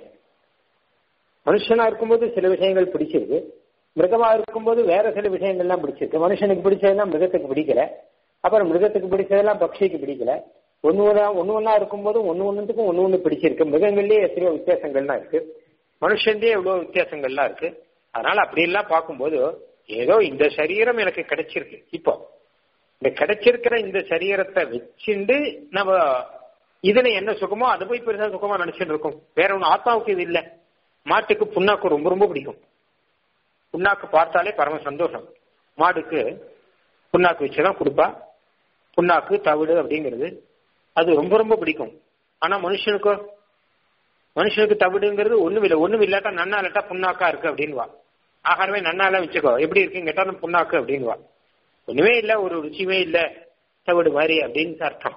மனுஷனா இருக்கும்போது சில விஷயங்கள் பிடிச்சிருக்கு மிருகமா இருக்கும்போது வேற சில விஷயங்கள்லாம் பிடிச்சிருக்கு மனுஷனுக்கு பிடிச்சதெல்லாம் மிருகத்துக்கு பிடிக்கல அப்புறம் மிருகத்துக்கு பிடிச்சதெல்லாம் பக்ஷிக்கு பிடிக்கல ஒன்னு ஒன்றா ஒன்னு ஒன்னா இருக்கும்போது ஒன்னு ஒன்னுத்துக்கும் ஒன்னு ஒண்ணு பிடிச்சிருக்கு மிருகங்கள்லயே எத்தனையோ வித்தியாசங்கள்லாம் இருக்கு மனுஷன்லயே எவ்வளவு வித்தியாசங்கள்லாம் இருக்கு அதனால அப்படி எல்லாம் பார்க்கும்போது ஏதோ இந்த சரீரம் எனக்கு கிடைச்சிருக்கு இப்போ இந்த கிடைச்சிருக்கிற இந்த சரீரத்தை வச்சுண்டு நம்ம இதுல என்ன சுகமோ அதை போய் பெருசா சுகமா நினைச்சிட்டு இருக்கும் வேற ஒண்ணு ஆத்மாவுக்கு இது இல்ல மாட்டுக்கு புண்ணாக்கு ரொம்ப ரொம்ப பிடிக்கும் புண்ணாக்கு பார்த்தாலே பரம சந்தோஷம் மாடுக்கு புண்ணாக்கு வச்சுதான் கொடுப்பா புண்ணாக்கு தவிடு அப்படிங்கிறது அது ரொம்ப ரொம்ப பிடிக்கும் ஆனா மனுஷனுக்கோ மனுஷனுக்கு தவிடுங்கிறது ஒண்ணும் இல்லை ஒண்ணும் இல்லாட்டா நன்னா இல்லாட்டா புண்ணாக்கா இருக்கு அப்படின்வா ஆகாரமே நன்னால வச்சுக்கோ எப்படி இருக்குன்னு கேட்டாலும் புண்ணாக்கு அப்படின்வா ஒண்ணுமே இல்ல ஒரு ருச்சியுமே இல்ல தவிடு மாதிரி அப்படின்னு அர்த்தம்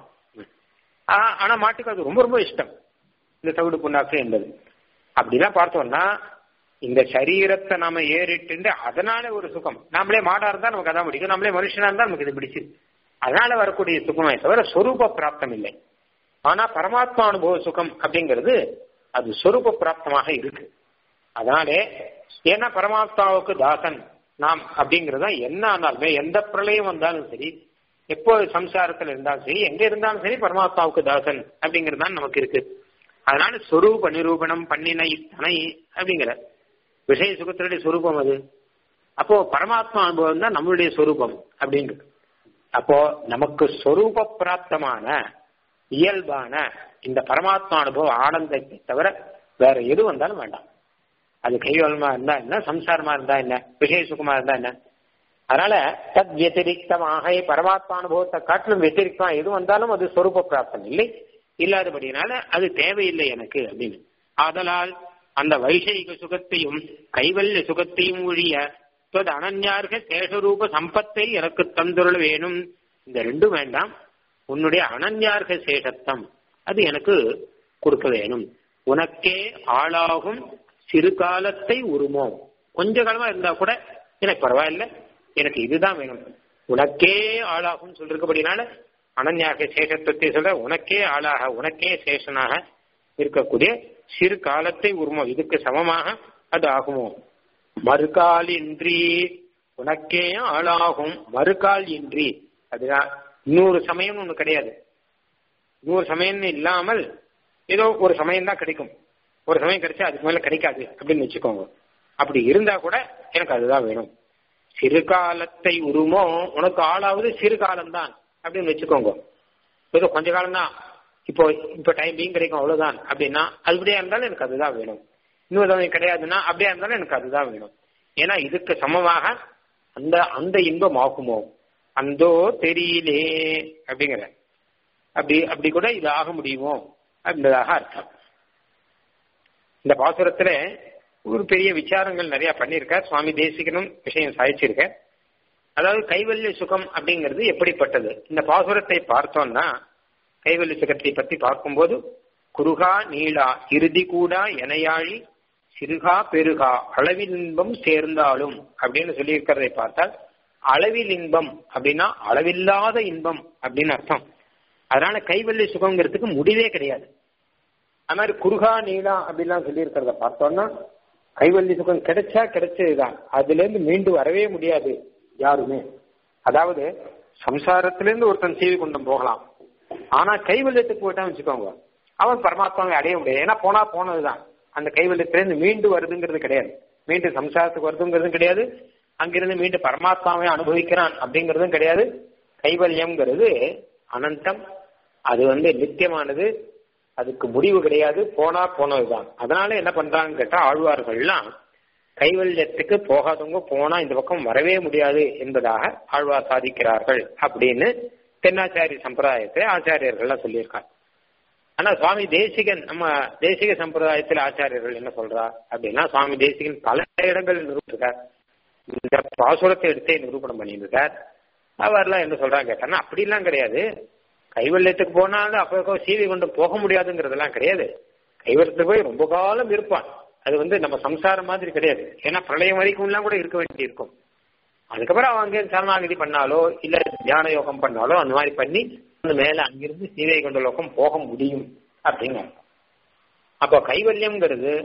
ஆனா மாட்டுக்கு அது ரொம்ப ரொம்ப இஷ்டம் இந்த தவிடு புண்ணாக்கு என்பது அப்படிலாம் பார்த்தோம்னா இந்த சரீரத்தை நாம ஏறிட்டு அதனால ஒரு சுகம் நாமளே மாடா இருந்தா நமக்கு அதான் பிடிக்கும் நம்மளே மனுஷனா இருந்தா நமக்கு இது பிடிச்சு அதனால வரக்கூடிய சுகமே தவிர சொரூப பிராப்தம் இல்லை ஆனா பரமாத்மா அனுபவ சுகம் அப்படிங்கிறது அது சொரூப பிராப்தமாக இருக்கு அதனாலே ஏன்னா பரமாத்மாவுக்கு தாசன் நாம் அப்படிங்கறதா என்ன ஆனாலுமே எந்த பிரளயம் வந்தாலும் சரி எப்போ சம்சாரத்துல இருந்தாலும் சரி எங்க இருந்தாலும் சரி பரமாத்மாவுக்கு தாசன் அப்படிங்கிறது தான் நமக்கு இருக்கு அதனால சொரூப நிரூபணம் பண்ணினை தனை அப்படிங்கிற விஷய சுகத்தினுடைய சொரூபம் அது அப்போ பரமாத்மா அனுபவம் தான் நம்மளுடைய சொரூபம் அப்படிங்கிறது அப்போ நமக்கு சொரூப பிராப்தமான இயல்பான இந்த பரமாத்மா அனுபவம் ஆனந்தத்தை தவிர வேற எது வந்தாலும் வேண்டாம் அது கைவலமா இருந்தா என்ன சம்சாரமா இருந்தா என்ன விஷய சுகமா இருந்தா என்ன அதனால தத் வத்திரிக்தமாக பரமாத்மா அனுபவத்தை காட்டிலும் வத்திரிக்தமா எது வந்தாலும் அது சொரூப பிராப்தம் இல்லை இல்லாதபடினால அது தேவையில்லை எனக்கு அப்படின்னு ஆதலால் அந்த வைஷயிக சுகத்தையும் கைவல்ய சுகத்தையும் ஒழிய தொது அனன்யார்க சேஷரூப சம்பத்தை எனக்கு தந்துருள் வேணும் இந்த ரெண்டும் வேண்டாம் உன்னுடைய அனன்யார்க சேஷத்தம் அது எனக்கு கொடுக்க வேணும் உனக்கே ஆளாகும் சிறு காலத்தை உருமோ கொஞ்ச காலமா இருந்தா கூட எனக்கு பரவாயில்ல எனக்கு இதுதான் வேணும் உனக்கே ஆளாகும் சொல்றபடினால அனன்யாக சேஷத்துவத்தை சொல்ற உனக்கே ஆளாக உனக்கே சேஷனாக இருக்கக்கூடிய சிறு காலத்தை உருமோ இதுக்கு சமமாக அது ஆகுமோ மறுகால் இன்றி உனக்கே ஆளாகும் மறுகால் இன்றி அதுதான் இன்னொரு சமயம் ஒண்ணு கிடையாது இன்னொரு சமயம்னு இல்லாமல் ஏதோ ஒரு சமயம் தான் கிடைக்கும் ஒரு சமயம் கிடைச்சா அதுக்கு மேல கிடைக்காது அப்படின்னு வச்சுக்கோங்க அப்படி இருந்தா கூட எனக்கு அதுதான் வேணும் சிறு காலத்தை உருமோ உனக்கு ஆளாவது சிறு காலம்தான் அப்படின்னு வச்சுக்கோங்க ஏதோ கொஞ்ச காலம் தான் இப்போ இப்போ டைம் பீங் கிடைக்கும் அவ்வளவுதான் அப்படின்னா அதுபடியா இருந்தாலும் எனக்கு அதுதான் வேணும் இன்னொரு சமயம் கிடையாதுன்னா அப்படியா இருந்தாலும் எனக்கு அதுதான் வேணும் ஏன்னா இதுக்கு சமமாக அந்த அந்த இன்பம் ஆகுமோ அந்தோ தெரியலே அப்படிங்கிற அப்படி அப்படி கூட இது ஆக முடியுமோ அப்படின்றதாக அர்த்தம் இந்த பாசுரத்துல ஒரு பெரிய விசாரங்கள் நிறைய பண்ணியிருக்கார் சுவாமி தேசிகனும் விஷயம் சாதிச்சிருக்க அதாவது கைவல்ய சுகம் அப்படிங்கிறது எப்படிப்பட்டது இந்த பாசுரத்தை பார்த்தோம்னா கைவல்ய சுகத்தை பத்தி பார்க்கும்போது குருகா நீளா இறுதி கூடா எனையாழி சிறுகா பெருகா அளவில் இன்பம் சேர்ந்தாலும் அப்படின்னு சொல்லியிருக்கிறதை பார்த்தால் அளவில் இன்பம் அப்படின்னா அளவில்லாத இன்பம் அப்படின்னு அர்த்தம் அதனால கைவல்ய சுகங்கிறதுக்கு முடிவே கிடையாது அது மாதிரி குருகா நீளா அப்படிலாம் சொல்லி இருக்கிறத பார்த்தோம்னா கைவல்ய சுகம் கிடைச்சா கிடைச்சதுதான் அதுல இருந்து மீண்டு வரவே முடியாது யாருமே அதாவது சம்சாரத்திலிருந்து ஒருத்தன் சீவி கொண்டும் போகலாம் ஆனா கைவல்யத்துக்கு போயிட்டான்னு வச்சுக்கோங்க அவன் பரமாத்மாவை அடைய முடியாது ஏன்னா போனா போனதுதான் அந்த கைவல்யத்திலிருந்து மீண்டு வருதுங்கிறது கிடையாது மீண்டு சம்சாரத்துக்கு வருதுங்கிறதும் கிடையாது அங்கிருந்து மீண்டு பரமாத்மாவை அனுபவிக்கிறான் அப்படிங்கிறதும் கிடையாது கைவல்யம்ங்கிறது அனந்தம் அது வந்து நித்தியமானது அதுக்கு முடிவு கிடையாது போனா போனதுதான் அதனால என்ன பண்றாங்கன்னு கேட்டா ஆழ்வார்கள்லாம் கைவல்யத்துக்கு போகாதவங்க போனா இந்த பக்கம் வரவே முடியாது என்பதாக ஆழ்வார் சாதிக்கிறார்கள் அப்படின்னு தென்னாச்சாரி சம்பிரதாயத்தை ஆச்சாரியர்கள்லாம் சொல்லியிருக்காங்க ஆனா சுவாமி தேசிகன் நம்ம தேசிக சம்பிரதாயத்தில் ஆச்சாரியர்கள் என்ன சொல்றா அப்படின்னா சுவாமி தேசிகன் பல இடங்கள் நிரூபிச்சிருக்கார் இந்த பாசுரத்தை எடுத்தே நிரூபணம் பண்ணியிருக்கார் அவர்லாம் என்ன சொல்றாங்க கேட்டான்னா அப்படிலாம் கிடையாது கைவல்யத்துக்கு போனாலும் அப்போ சீவி கொண்டு போக முடியாதுங்கிறதெல்லாம் கிடையாது கைவல்யத்துக்கு போய் ரொம்ப காலம் இருப்பான் அது வந்து நம்ம சம்சாரம் மாதிரி கிடையாது ஏன்னா பிரளயம் வரைக்கும்லாம் கூட இருக்க வேண்டி இருக்கும் அதுக்கப்புறம் அவன் அங்கே சரணாகதி பண்ணாலோ இல்ல தியான யோகம் பண்ணாலோ அந்த மாதிரி பண்ணி அந்த மேல அங்கிருந்து சீதை கொண்ட லோகம் போக முடியும் அப்படிங்க அப்போ கைவல்யம்ங்கிறது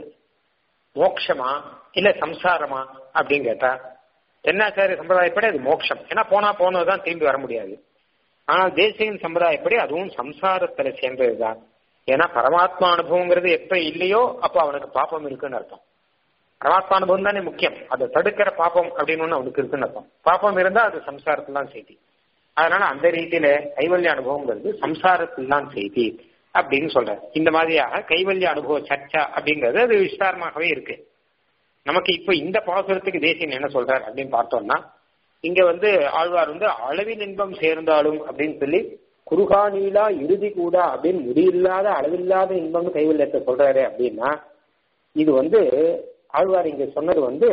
மோட்சமா இல்ல சம்சாரமா அப்படின்னு கேட்டா தென்னாச்சாரிய சம்பிரதாயப்படி அது மோட்சம் ஏன்னா போனா போனதுதான் திரும்பி வர முடியாது ஆனால் தேசியன் சம்பிரதாயப்படி அதுவும் சம்சாரத்துல சேர்ந்ததுதான் ஏன்னா பரமாத்மா அனுபவங்கிறது எப்ப இல்லையோ அப்ப அவனுக்கு பாப்பம் இருக்குன்னு அர்த்தம் பரமாத்மா அனுபவம் தானே முக்கியம் அதை தடுக்கிற பாப்பம் அப்படின்னு ஒண்ணு அவனுக்கு இருக்குன்னு அர்த்தம் பாப்பம் இருந்தா அது சம்சாரத்தில் தான் செய்தி அதனால அந்த ரீதியில கைவல்ய அனுபவங்கிறது சம்சாரத்தில் தான் செய்தி அப்படின்னு சொல்றாரு இந்த மாதிரியாக கைவல்ய அனுபவ சர்ச்சா அப்படிங்கிறது அது விஸ்தாரமாகவே இருக்கு நமக்கு இப்ப இந்த பாசுரத்துக்கு தேசியன் என்ன சொல்றார் அப்படின்னு பார்த்தோம்னா இங்க வந்து ஆழ்வார் வந்து அளவின் இன்பம் சேர்ந்தாலும் அப்படின்னு சொல்லி குருகா நீலா இறுதி கூட அப்படின்னு முடியில்லாத அளவில்லாத இன்பம்னு கைவல்யத்தை சொல்றாரு அப்படின்னா இது வந்து ஆழ்வார் இங்க சொன்னது வந்து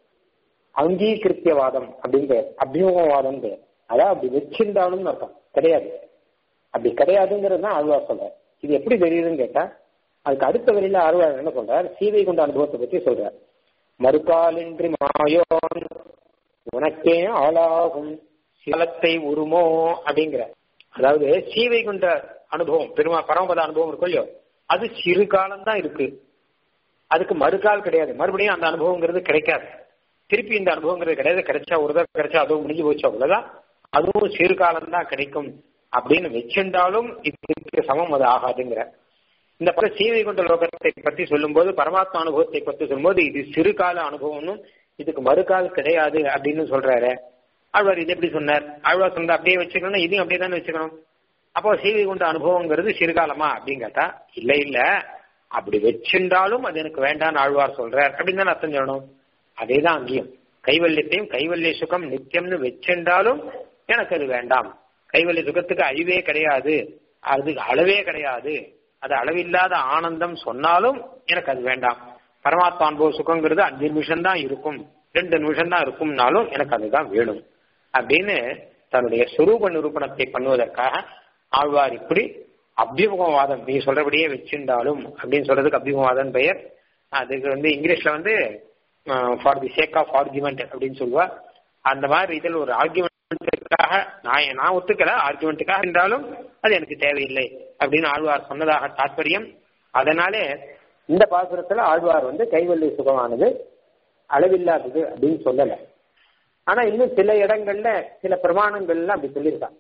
அங்கீகிருத்தியவாதம் அப்படின்னு அபியோகவாதம் அதான் அப்படி வச்சிருந்தாலும் அர்த்தம் கிடையாது அப்படி கிடையாதுங்கிறது தான் ஆழ்வார் சொல்றார் இது எப்படி தெரியுதுன்னு கேட்டா அதுக்கு அடுத்த வரையில ஆழ்வார் என்ன சொல்றார் சீதை கொண்ட அனுபவத்தை பத்தி சொல்றார் மறுகாலின்றி மாயோன் உனக்கே ஆளாகும் சிலத்தை உருமோ அப்படிங்கிற அதாவது சீவை கொண்ட அனுபவம் பெருமா பரமபத அனுபவம் இருக்கும் இல்லையோ அது சிறு காலம் தான் இருக்கு அதுக்கு மறுகால் கிடையாது மறுபடியும் அந்த அனுபவங்கிறது கிடைக்காது திருப்பி இந்த அனுபவங்கிறது கிடையாது கிடைச்சா ஒரு தடவை கிடைச்சா அதுவும் முடிஞ்சு போச்சு அவ்வளவுதான் அதுவும் சிறு காலம் தான் கிடைக்கும் அப்படின்னு வச்சிருந்தாலும் இதுக்கு சமம் அது ஆகாதுங்கிற இந்த பல சீவை கொண்ட லோகத்தை பற்றி சொல்லும்போது பரமாத்மா அனுபவத்தை பற்றி சொல்லும்போது இது சிறு கால அனுபவம்னு இதுக்கு மறுகால் கிடையாது அப்படின்னு சொல்றாரு ஆழ்வார் இது எப்படி சொன்னார் ஆழ்வார் சொன்ன அப்படியே வச்சுக்கணும் இதையும் அப்படியே தானே வச்சுக்கணும் அப்போ சீவை கொண்ட அனுபவங்கிறது சிறுகாலமா அப்படின்னு கேட்டா இல்ல இல்ல அப்படி வச்சிருந்தாலும் அது எனக்கு வேண்டாம்னு ஆழ்வார் சொல்றார் அப்படின்னு தான் அர்த்தம் சொல்லணும் அதே தான் அங்கேயும் கைவல்யத்தையும் கைவல்ய சுகம் நித்தியம்னு வச்சிருந்தாலும் எனக்கு அது வேண்டாம் கைவல்ய சுகத்துக்கு அழிவே கிடையாது அதுக்கு அளவே கிடையாது அது அளவில்லாத ஆனந்தம் சொன்னாலும் எனக்கு அது வேண்டாம் பரமாத்மா அனுபவ சுகங்கிறது அஞ்சு நிமிஷம் தான் இருக்கும் ரெண்டு நிமிஷம் தான் இருக்கும்னாலும் எனக்கு அதுதான் வேணும் அப்படின்னு தன்னுடைய சுரூப நிரூபணத்தை பண்ணுவதற்காக ஆழ்வார் இப்படி அபிமுகவாதம் நீ சொல்றபடியே வச்சிருந்தாலும் அப்படின்னு சொல்றதுக்கு அபிமுகவாதம் பெயர் அதுக்கு வந்து இங்கிலீஷ்ல வந்து for the sake of argument அப்படின்னு சொல்லுவா அந்த மாதிரி இதில் ஒரு ஆர்குமெண்ட்டுக்காக நான் நான் ஒத்துக்கல ஆர்குமெண்ட்டுக்காக இருந்தாலும் அது எனக்கு தேவையில்லை அப்படின்னு ஆழ்வார் சொன்னதாக தாற்பயம் அதனாலே இந்த பாசுரத்துல ஆழ்வார் வந்து கைவல்லி சுகமானது அளவில்லாதது அப்படின்னு சொல்லல ஆனா இன்னும் சில இடங்கள்ல சில பிரமாணங்கள்ல அப்படி சொல்லியிருக்காங்க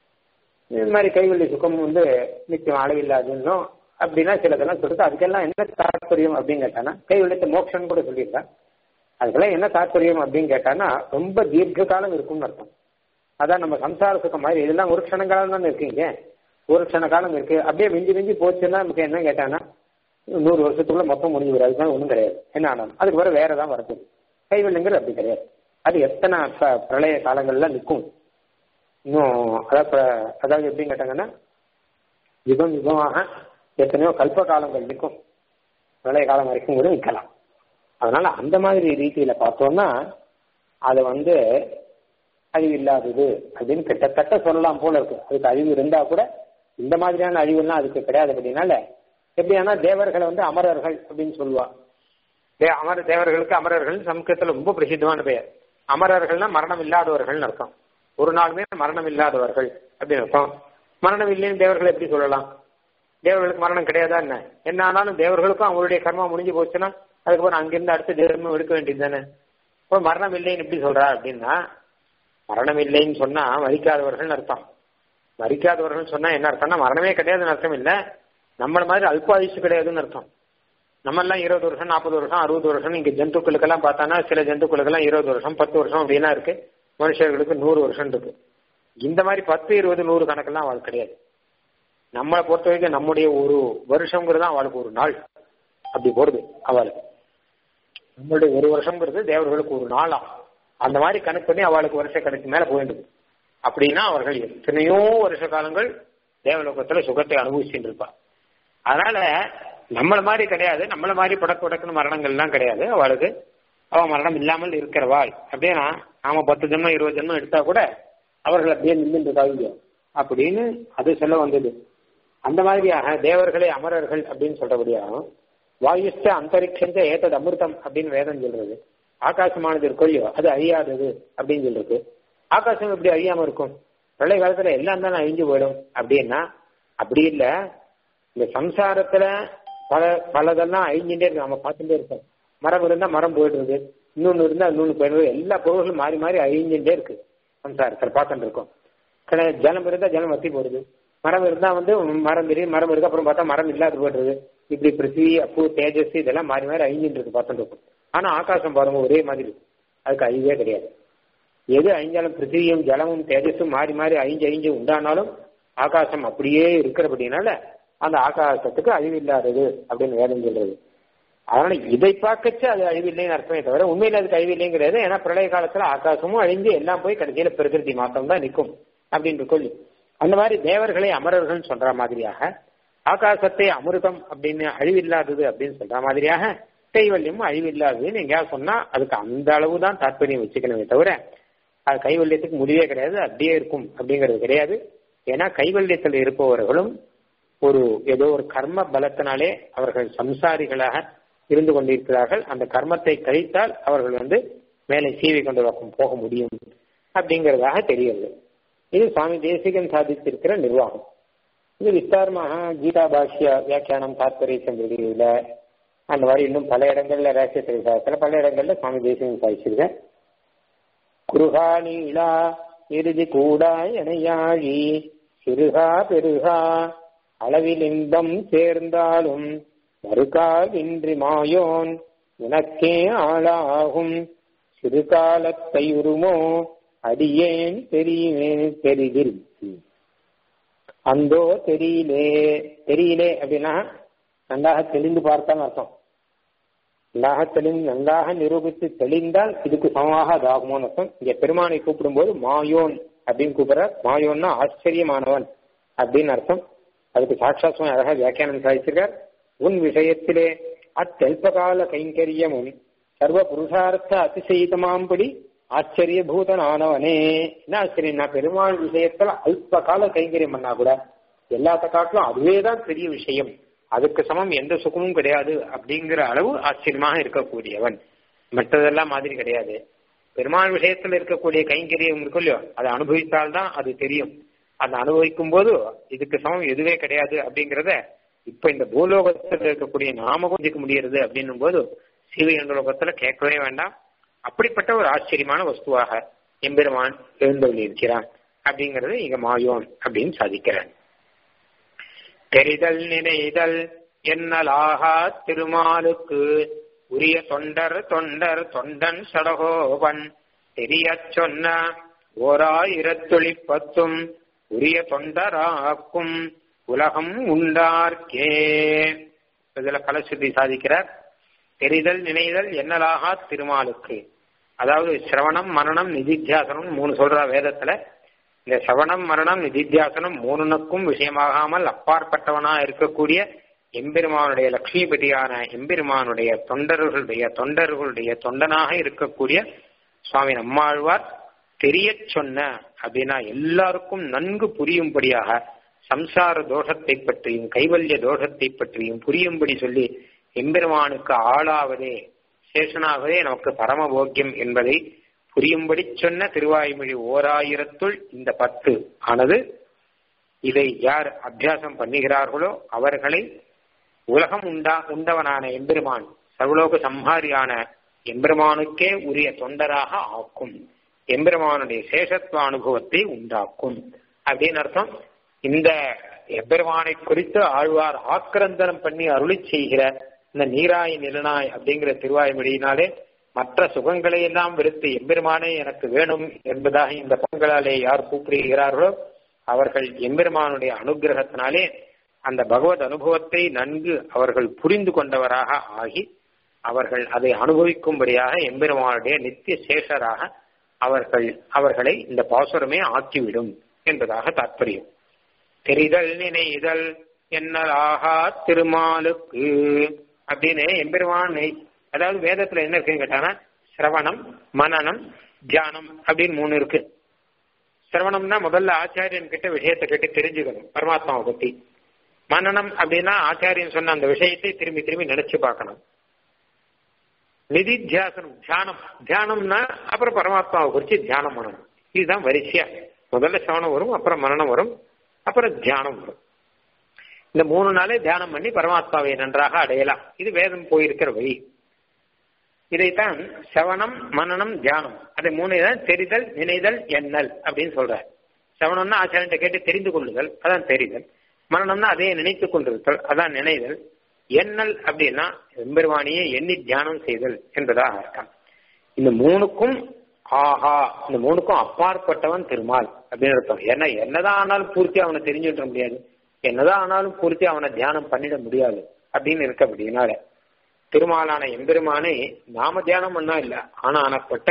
இது மாதிரி கைவல்லி சுகம் வந்து நிச்சயம் அளவில்லாதுன்னும் அப்படின்னா சிலதெல்லாம் சொல்லிட்டு அதுக்கெல்லாம் என்ன தாற்பயம் அப்படின்னு கேட்டானா கைவல்யத்தை மோட்சம் கூட சொல்லியிருக்கான் அதுக்கெல்லாம் என்ன தாற்பயம் அப்படின்னு கேட்டானா ரொம்ப தீர்க்க காலம் இருக்கும்னு அர்த்தம் அதான் நம்ம சம்சார சுகம் மாதிரி இதெல்லாம் ஒரு க்ஷண காலம் தானே இருக்கீங்க ஒரு க்ஷண காலம் இருக்கு அப்படியே மிஞ்சி மிஞ்சி போச்சுன்னா நமக்கு என்ன கேட்டானா நூறு வருஷத்துக்குள்ள மொத்தம் முடிஞ்சு வரும் அதுதான் ஒன்றும் கிடையாது என்ன ஆனாலும் அதுக்கு பிறகு வேற தான் வரது கைவல்யங்கிறது அப்படி கிடையாது அது எத்தனை பிரளய காலங்கள்ல நிற்கும் இன்னும் அதாவது அதாவது எப்படின்னு கேட்டாங்கன்னா யுகம் யுகமாக எத்தனையோ கல்ப காலங்கள் நிற்கும் பிரளய காலம் வரைக்கும் கூட நிற்கலாம் அதனால அந்த மாதிரி ரீதியில பார்த்தோம்னா அதை வந்து அழிவு இல்லாதது அப்படின்னு கிட்டத்தட்ட சொல்லலாம் போல இருக்கு அதுக்கு அழிவு இருந்தா கூட இந்த மாதிரியான அழிவுலாம் அதுக்கு கிடையாது அப்படின்னால எப்படியானா தேவர்களை வந்து அமரர்கள் அப்படின்னு சொல்லுவா தே அமர தேவர்களுக்கு அமரர்கள் சமஸ்கிருதத்துல ரொம்ப பிரசித்தமான பெயர் அமரர்கள்னா மரணம் இல்லாதவர்கள்னு அர்த்தம் ஒரு நாளுமே மரணம் இல்லாதவர்கள் அப்படின்னு அர்த்தம் மரணம் இல்லைன்னு தேவர்கள் எப்படி சொல்லலாம் தேவர்களுக்கு மரணம் கிடையாதா என்ன என்ன ஆனாலும் தேவர்களுக்கும் அவங்களுடைய கர்மா முடிஞ்சு போச்சுன்னா அதுக்கப்புறம் அங்கிருந்து அடுத்த ஜென்மம் எடுக்க வேண்டியது தானே இப்போ மரணம் இல்லைன்னு எப்படி சொல்றா அப்படின்னா மரணம் இல்லைன்னு சொன்னா மறிக்காதவர்கள் அர்த்தம் மறிக்காதவர்கள் சொன்னா என்ன அர்த்தம்னா மரணமே கிடையாதுன்னு அர்த்தம் இல்ல நம்மள மாதிரி அல்ப ஆயுசு கிடையாதுன்னு அர்த்தம் நம்ம எல்லாம் இருபது வருஷம் நாற்பது வருஷம் அறுபது வருஷம் இங்க ஜந்துக்களுக்கெல்லாம் பார்த்தானா சில ஜந்துக்களுக்கெல்லாம் இருபது வருஷம் பத்து வருஷம் அப்படின்னா இருக்கு மனுஷர்களுக்கு நூறு வருஷம் இருக்கு இந்த மாதிரி பத்து இருபது நூறு கணக்கெல்லாம் அவள் கிடையாது நம்மளை பொறுத்த வரைக்கும் நம்முடைய ஒரு வருஷங்கிறது தான் அவளுக்கு ஒரு நாள் அப்படி போடுது அவளுக்கு நம்மளுடைய ஒரு வருஷங்கிறது தேவர்களுக்கு ஒரு நாளா அந்த மாதிரி கணக்கு பண்ணி அவளுக்கு வருஷ கணக்கு மேல போயிடுது அப்படின்னா அவர்கள் எத்தனையோ வருஷ காலங்கள் தேவலோகத்துல சுகத்தை அனுபவிச்சுட்டு இருப்பா அதனால நம்மள மாதிரி கிடையாது நம்மள மாதிரி படக்கு படக்குன்னு மரணங்கள்லாம் கிடையாது அவளுக்கு அவ மரணம் இல்லாமல் இருக்கிறவாள் அப்படின்னா நாம பத்து ஜென்மம் இருபது ஜென்மம் எடுத்தா கூட அவர்கள் அப்படியே நின்று இருக்காங்க அப்படின்னு அது சொல்ல வந்தது அந்த மாதிரியாக தேவர்களே அமரர்கள் அப்படின்னு சொல்றபடியாகும் வாயுஷ்ட அந்தரிக்ஷஞ்ச ஏத்தது அமிர்தம் அப்படின்னு வேதம் சொல்றது ஆகாசமானது இருக்கோ இல்லையோ அது அழியாதது அப்படின்னு சொல்றது ஆகாசம் எப்படி அழியாம இருக்கும் பிரளய காலத்துல எல்லாம் தானே அழிஞ்சு போயிடும் அப்படின்னா அப்படி இல்ல இந்த சம்சாரத்துல பல பலதெல்லாம் அழிஞ்சுட்டே இருக்கு நம்ம பார்த்துட்டே இருக்கோம் மரம் இருந்தா மரம் போயிடுறது இன்னொன்னு இருந்தா இன்னொன்னு போயிடுறது எல்லா பொருள்களும் மாறி மாறி அழிஞ்சுட்டே இருக்கு சம்சாரத்தில் பார்த்துட்டு இருக்கோம் கிண- ஜலம் இருந்தா ஜலம் வத்தி போடுது மரம் இருந்தா வந்து மரம் தெரியும் மரம் இருக்கு அப்புறம் பார்த்தா மரம் இல்லாத போயிடுறது இப்படி பிருத்திவி அப்பு தேஜஸ் இதெல்லாம் மாறி மாறி அழிஞ்சுட்டு இருக்கு பார்த்துட்டு இருக்கும் ஆனா ஆகாசம் பாருங்க ஒரே மாதிரி இருக்கு அதுக்கு அழிவே கிடையாது எது அழிஞ்சாலும் பிருத்திவியும் ஜலமும் தேஜஸும் மாறி மாறி அழிஞ்சு அழிஞ்சு உண்டானாலும் ஆகாசம் அப்படியே இருக்கிறபடினால அந்த ஆகாசத்துக்கு அழிவில்லாதது அப்படின்னு வேதம் சொல்றது அதனால இதை பார்க்கச்சு அது அழிவில்லைன்னு அர்த்தமே தவிர உண்மையில அதுக்கு அழிவில்லையும் கிடையாது ஏன்னா பிரளய காலத்துல ஆகாசமும் அழிஞ்சு எல்லாம் போய் கடைசியில பிரகிருதி மாத்திரம் தான் நிற்கும் அப்படின்னு சொல்லி அந்த மாதிரி தேவர்களை அமரர்கள் சொல்ற மாதிரியாக ஆகாசத்தை அமிர்தம் அப்படின்னு அழிவில்லாதது அப்படின்னு சொல்ற மாதிரியாக கைவல்யம் அழிவில்லாததுன்னு எங்கேயாவது சொன்னா அதுக்கு அந்த அளவு தான் தாற்பயம் வச்சுக்கணுமே தவிர அது கைவல்யத்துக்கு முடிவே கிடையாது அப்படியே இருக்கும் அப்படிங்கிறது கிடையாது ஏன்னா கைவல்யத்தில் இருப்பவர்களும் ஒரு ஏதோ ஒரு கர்ம பலத்தினாலே அவர்கள் சம்சாரிகளாக இருந்து கொண்டிருக்கிறார்கள் அந்த கர்மத்தை கழித்தால் அவர்கள் வந்து மேலே சீவி கொண்டு வக்கும் போக முடியும் அப்படிங்கிறதாக தெரிகிறது இது சுவாமி தேசிகன் சாதித்திருக்கிற நிர்வாகம் இது விஸ்தாரமாக கீதா பாஷ்ய வியாக்கியானம் தாத்பரிய சந்திரியில அந்த மாதிரி இன்னும் பல இடங்கள்ல ரகசிய திரைசாரத்துல பல இடங்கள்ல சுவாமி தேசிகன் சாதிச்சிருக்கேன் குருகா நீளா இறுதி கூடா எனையாழி சிறுகா பெருகா அளவில் இன்பம் சேர்ந்தாலும் மறுகால் இன்றி மாயோன் உனக்கே ஆளாகும் சிறுகாலத்தை உருமோ அடியேன் தெரியுமே தெரிதில் அந்தோ தெரியலே தெரியலே அப்படின்னா நன்றாக தெளிந்து பார்த்தான் அர்த்தம் நன்றாக தெளிந்து நன்றாக நிரூபித்து தெளிந்தால் இதுக்கு சமமாக அது ஆகுமோன்னு அர்த்தம் இங்க பெருமானை கூப்பிடும்போது மாயோன் அப்படின்னு கூப்பிடுற மாயோன்னா ஆச்சரியமானவன் அப்படின்னு அர்த்தம் அதுக்கு சாட்சாத்மா அழகா வியாக்கியானம் சாதிச்சிருக்கார் உன் விஷயத்திலே அத்தெல்பகால கைங்கரியமும் சர்வ புருஷார்த்த அதிசயிதமாம்படி ஆச்சரியபூதனானவனே என்ன ஆச்சரியம் நான் பெருமாள் விஷயத்துல அல்ப கால கைங்கரியம் பண்ணா கூட எல்லாத்த காட்டிலும் அதுவே தான் பெரிய விஷயம் அதுக்கு சமம் எந்த சுகமும் கிடையாது அப்படிங்கிற அளவு ஆச்சரியமாக இருக்கக்கூடியவன் மற்றதெல்லாம் மாதிரி கிடையாது பெருமாள் விஷயத்துல இருக்கக்கூடிய கைங்கரியம் இருக்கும் இல்லையோ அதை அனுபவித்தால்தான் அது தெரியும் அதை அனுபவிக்கும் போது இதுக்கு சமம் எதுவே கிடையாது அப்படிங்கிறத இப்ப இந்த பூலோகத்தில் இருக்கக்கூடிய நாம கொஞ்சிக்க முடியறது அப்படின்னும் போது சிவ கேட்கவே வேண்டாம் அப்படிப்பட்ட ஒரு ஆச்சரியமான வஸ்துவாக எம்பெருமான் எழுந்தொழி இருக்கிறான் அப்படிங்கறது இங்க மாயோன் அப்படின்னு சாதிக்கிறார் தெரிதல் நினைதல் என்னலாகா திருமாலுக்கு உரிய தொண்டர் தொண்டர் தொண்டன் சடகோபன் தெரியச் சொன்ன ஓராயிரத்தொழி பத்தும் உரிய தொண்டராக்கும் உலகம் உண்டார்க்கே இதுல கலசுத்தி சாதிக்கிறார் தெரிதல் நினைதல் என்னலாகா திருமாலுக்கு அதாவது சிரவணம் மரணம் நிதித்தியாசனம் மூணு சொல்ற வேதத்துல இந்த சிரவணம் மரணம் நிதித்தியாசனம் மூணுனுக்கும் விஷயமாகாமல் அப்பாற்பட்டவனா இருக்கக்கூடிய எம்பெருமானுடைய லட்சுமிபதியான எம்பெருமானுடைய தொண்டர்களுடைய தொண்டர்களுடைய தொண்டனாக இருக்கக்கூடிய சுவாமி நம்மாழ்வார் தெரிய சொன்ன அப்படின்னா எல்லாருக்கும் நன்கு புரியும்படியாக சம்சார தோஷத்தை பற்றியும் கைவல்ய தோஷத்தை பற்றியும் புரியும்படி சொல்லி எம்பெருமானுக்கு ஆளாவதே சேஷனாகவே நமக்கு பரமபோக்கியம் என்பதை புரியும்படி சொன்ன திருவாய்மொழி ஓராயிரத்துள் இந்த பத்து ஆனது இதை யார் அபியாசம் பண்ணுகிறார்களோ அவர்களை உலகம் உண்டா உண்டவனான எம்பெருமான் சர்வலோக சம்ஹாரியான எம்பெருமானுக்கே உரிய தொண்டராக ஆக்கும் எம்பெருமானுடைய சேஷத்துவ அனுபவத்தை உண்டாக்கும் அப்படின்னு அர்த்தம் இந்த எம்பெருமானை குறித்து ஆழ்வார் ஆக்கிரந்தனம் பண்ணி அருளி செய்கிற இந்த நீராய் நிலனாய் அப்படிங்கிற திருவாய்மொழியினாலே மற்ற சுகங்களை எல்லாம் வெறுத்து எம்பெருமானே எனக்கு வேணும் என்பதாக இந்த பங்களாலே யார் கூப்பிடுகிறார்களோ அவர்கள் எம்பெருமானுடைய அனுகிரகத்தினாலே அந்த பகவத் அனுபவத்தை நன்கு அவர்கள் புரிந்து கொண்டவராக ஆகி அவர்கள் அதை அனுபவிக்கும்படியாக எம்பெருமானுடைய நித்திய சேஷராக அவர்கள் அவர்களை இந்த பாசுரமே ஆக்கிவிடும் என்பதாக தாற்பயம் தெரிதல் நினைதல் என்னலாகா திருமாலுக்கு அப்படின்னு எம்பெருமானை அதாவது வேதத்துல என்ன இருக்குன்னு கேட்டானா சிரவணம் மனநம் தியானம் அப்படின்னு மூணு இருக்கு சிரவணம்னா முதல்ல ஆச்சாரியன் கிட்ட விஷயத்தை கேட்டு தெரிஞ்சுக்கணும் பரமாத்மாவை பத்தி மனநம் அப்படின்னா ஆச்சாரியன் சொன்ன அந்த விஷயத்தை திரும்பி திரும்பி நினைச்சு பார்க்கணும் நிதித்தியாசனம் தியானம் தியானம்னா அப்புறம் பரமாத்மாவை குறித்து தியானம் பண்ணணும் இதுதான் வரிசையா முதல்ல சிரவணம் வரும் அப்புறம் மரணம் வரும் அப்புறம் தியானம் வரும் இந்த மூணு நாளே தியானம் பண்ணி பரமாத்மாவை நன்றாக அடையலாம் இது வேதம் போயிருக்கிற வழி இதைத்தான் சவணம் மனநம் தியானம் அதை மூணு தான் தெரிதல் நினைதல் எண்ணல் அப்படின்னு சொல்ற சவணம்னா ஆச்சாரியன் கேட்டு தெரிந்து கொள்ளுதல் அதான் தெரிதல் மனநம்னா அதையே நினைத்துக் கொண்டிருத்தல் அதான் நினைதல் எண்ணல் அப்படின்னா எம்பெருவாணியை எண்ணி தியானம் செய்தல் என்பதாக அர்த்தம் இந்த மூணுக்கும் ஆஹா இந்த மூணுக்கும் அப்பாற்பட்டவன் திருமால் அப்படின்னு அர்த்தம் ஏன்னா என்னதான் ஆனாலும் பூர்த்தி அவனை தெரிஞ்சுட முடியாது என்னதான் ஆனாலும் பூர்த்தி அவனை தியானம் பண்ணிட முடியாது அப்படின்னு இருக்க அப்படின்னால திருமாலான எம்பெருமானை நாம தியானம் பண்ணா இல்ல ஆனா ஆனப்பட்ட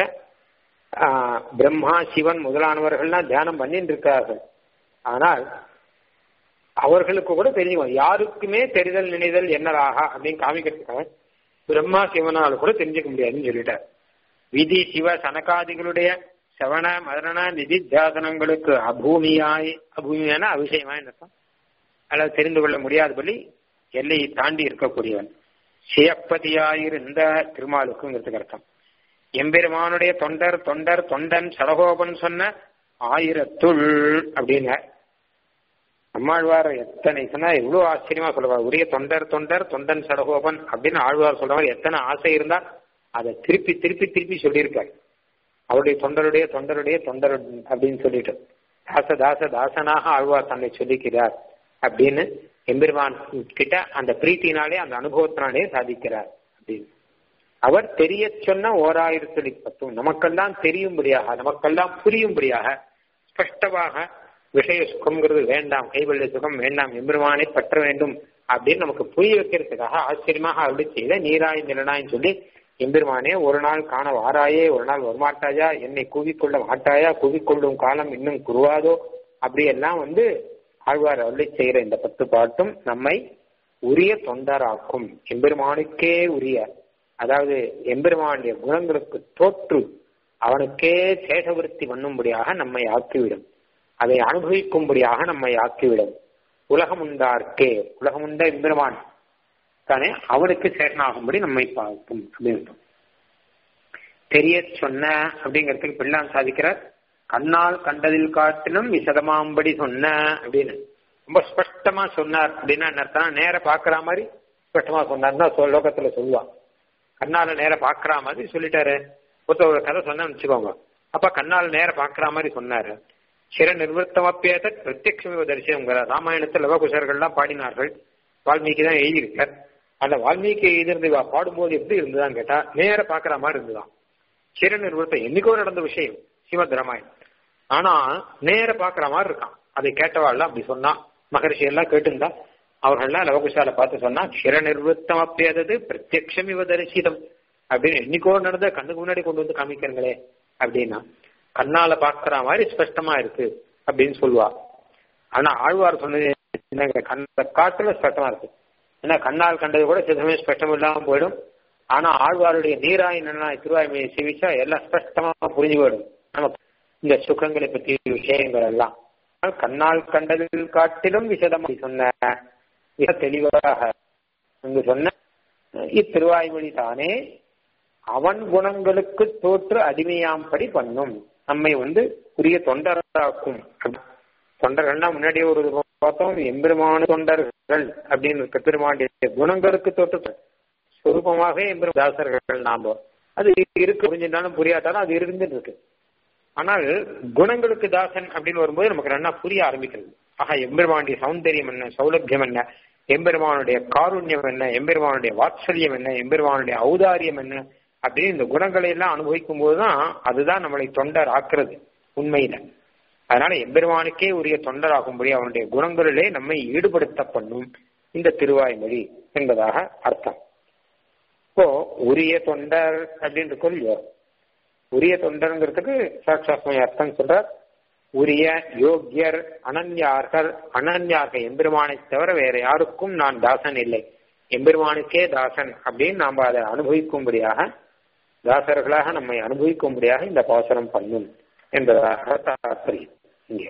பிரம்மா சிவன் முதலானவர்கள்லாம் தியானம் பண்ணிட்டு இருக்கார்கள் ஆனால் அவர்களுக்கு கூட தெரிஞ்சுக்கணும் யாருக்குமே தெரிதல் நினைதல் என்னராகா அப்படின்னு காமிக்கிறதுக்காக பிரம்மா சிவனால் கூட தெரிஞ்சுக்க முடியாதுன்னு சொல்லிட்டார் விதி சிவ சனகாதிகளுடைய சவண மரண நிதித்தியாசனங்களுக்கு அபூமியாய் அபூமியான அபிஷயமாய் அர்த்தம் அல்லது தெரிந்து கொள்ள முடியாதபடி எல்லையை தாண்டி இருக்கக்கூடியவன் சியப்பதியாயிருந்த திருமாலுக்குங்கிறதுக்கு அர்த்தம் எம்பெருமானுடைய தொண்டர் தொண்டர் தொண்டன் சடகோபன் சொன்ன ஆயிரத்துள் அப்படின்னு நம்மாழ்வார் எத்தனை சொன்னா எவ்வளவு ஆச்சரியமா சொல்லுவார் உரிய தொண்டர் தொண்டர் தொண்டன் சடகோபன் அப்படின்னு ஆழ்வார் சொல்றவர் எத்தனை ஆசை இருந்தா அதை திருப்பி திருப்பி திருப்பி சொல்லியிருக்காரு அவருடைய தொண்டருடைய தொண்டருடைய தொண்டர் அப்படின்னு சொல்லிட்டு தாச தாச தாசனாக ஆழ்வார் தன்னை சொல்லிக்கிறார் அப்படின்னு எம்பெருமான் கிட்ட அந்த பிரீத்தினாலே அந்த அனுபவத்தினாலே சாதிக்கிறார் அப்படின்னு அவர் தெரிய சொன்ன ஓராயிரத்தி பத்தும் நமக்கெல்லாம் தெரியும்படியாக நமக்கெல்லாம் புரியும்படியாக ஸ்பஷ்டமாக விஷய சுகம்ங்கிறது வேண்டாம் கைவல்ய சுகம் வேண்டாம் எம்பெருமானை பற்ற வேண்டும் அப்படின்னு நமக்கு புரிய வைக்கிறதுக்காக ஆச்சரியமாக அப்படி செய்த நீராய் நிலனாயின்னு சொல்லி எம்பெருமானே ஒரு நாள் காண வாராயே ஒரு நாள் வரமாட்டாயா என்னை கூவிக்கொள்ள மாட்டாயா கூவிக்கொள்ளும் காலம் இன்னும் குருவாதோ அப்படி எல்லாம் வந்து ஆழ்வார் அருளை செய்கிற இந்த பத்து பாட்டும் நம்மை உரிய தொண்டராக்கும் எம்பெருமானுக்கே உரிய அதாவது எம்பெருமானுடைய குணங்களுக்கு தோற்று அவனுக்கே சேஷவிருத்தி பண்ணும்படியாக நம்மை ஆக்கிவிடும் அதை அனுபவிக்கும்படியாக நம்மை ஆக்கிவிடும் உலகமுண்டார்க்கே உலகமுண்ட எம்பெருமான் தானே அவனுக்கு சேஷனாகும்படி நம்மை பார்க்கும் அப்படின்னு தெரிய சொன்ன அப்படிங்கிறதுக்கு பிள்ளான் சாதிக்கிறார் கண்ணால் கண்டதில் காட்டிலும் விசதமாம்படி சொன்ன அப்படின்னு ரொம்ப ஸ்பஷ்டமா சொன்னார் அப்படின்னா என்ன அர்த்தம் நேர பாக்குற மாதிரி ஸ்பஷ்டமா சொன்னார்னா லோகத்துல சொல்லுவான் கண்ணால நேர பாக்குற மாதிரி சொல்லிட்டாரு ஒருத்தர் ஒரு கதை சொன்னா வச்சுக்கோங்க அப்ப கண்ணால் நேர பாக்குற மாதிரி சொன்னாரு சிற நிர்வத்தமப்பேத பிரத்யட்சமிவ தரிசனங்கிற ராமாயணத்தில் லவகுஷர்கள்லாம் பாடினார்கள் வால்மீகி தான் எழுதியிருக்கார் அந்த வால்மீகி எழுதியிருந்து பாடும்போது எப்படி இருந்ததான்னு கேட்டா நேர பாக்குற மாதிரி இருந்துதான் சிற நிர்வத்தம் என்னைக்கோ நடந்த விஷயம் ஸ்ரீமத் ராமாயணம் ஆனா நேர பாக்குற மாதிரி இருக்கான் அதை கேட்டவாள் அப்படி சொன்னா மகரிஷி எல்லாம் கேட்டுருந்தா அவர்கள்லாம் லவகுஷால பார்த்து சொன்னா சிற நிர்வத்தம் அப்பேதது பிரத்யக்ஷம் இவ தரிசிதம் அப்படின்னு என்னைக்கோ நடந்த கண்ணுக்கு முன்னாடி கொண்டு வந்து காமிக்கிறீங்களே அப்படின்னா கண்ணால பாக்குற மாதிரி ஸ்பஷ்டமா இருக்கு அப்படின்னு சொல்லுவா ஆனா ஆழ்வார் சொன்னது என்னங்க கண்ண காட்டுல ஸ்பஷ்டமா இருக்கு ஏன்னா கண்ணால் கண்டது கூட சிதமே ஸ்பஷ்டம் இல்லாம போயிடும் ஆனா ஆழ்வாருடைய நீராய் நன்னாய் திருவாய்மையை சிவிச்சா எல்லாம் ஸ்பஷ்டமா புரிஞ்சு போயிடும் நமக்கு இந்த சுகங்களை பற்றி விஷயங்கள் எல்லாம் கண்ணால் கண்டதில் காட்டிலும் விசதம் சொன்ன மிக தெளிவாக அங்கு சொன்ன இத்திருவாய்மொழி தானே அவன் குணங்களுக்கு தோற்று அடிமையாம்படி பண்ணும் நம்மை வந்து உரிய தொண்டராக்கும் தொண்டர்கள்னா முன்னாடியே ஒரு பார்த்தோம் எம்பெருமான தொண்டர்கள் அப்படின்னு இருக்க பெருமாண்டிய குணங்களுக்கு தோற்று சொரூபமாகவே எம்பெரும் தாசர்கள் நாம அது இருக்கு புரிஞ்சிருந்தாலும் புரியாட்டாலும் அது இருந்துட்டு இருக்கு ஆனால் குணங்களுக்கு தாசன் அப்படின்னு வரும்போது நமக்கு நல்லா புரிய ஆரம்பிக்கிறது ஆஹா எம்பெருமானுடைய சௌந்தரியம் என்ன சௌலபியம் என்ன எம்பெருமானுடைய காருண்யம் என்ன எம்பெருமானுடைய வாத்சல்யம் என்ன எம்பெருமானுடைய ஔதாரியம் என்ன அப்படின்னு இந்த குணங்களை எல்லாம் அனுபவிக்கும் போதுதான் அதுதான் நம்மளை தொண்டர் ஆக்குறது உண்மையில அதனால எம்பெருமானுக்கே உரிய தொண்டராகும்படி அவனுடைய குணங்களிலே நம்மை ஈடுபடுத்த பண்ணும் இந்த திருவாய்மொழி என்பதாக அர்த்தம் இப்போ உரிய தொண்டர் அப்படின்னு இருக்கும் இல்லையோ உரிய தொண்டருங்கிறதுக்கு சாட்சாத்மய அர்த்தம் சொல்றார் உரிய யோக்கியர் அனன்யார்கள் அனன்யாக எம்பெருமானை தவிர வேற யாருக்கும் நான் தாசன் இல்லை எம்பெருமானுக்கே தாசன் அப்படின்னு நாம் அதை அனுபவிக்கும்படியாக தாசர்களாக நம்மை அனுபவிக்கும்படியாக இந்த பாசனம் பண்ணும் என்பதாக தாற்பயம் இங்கே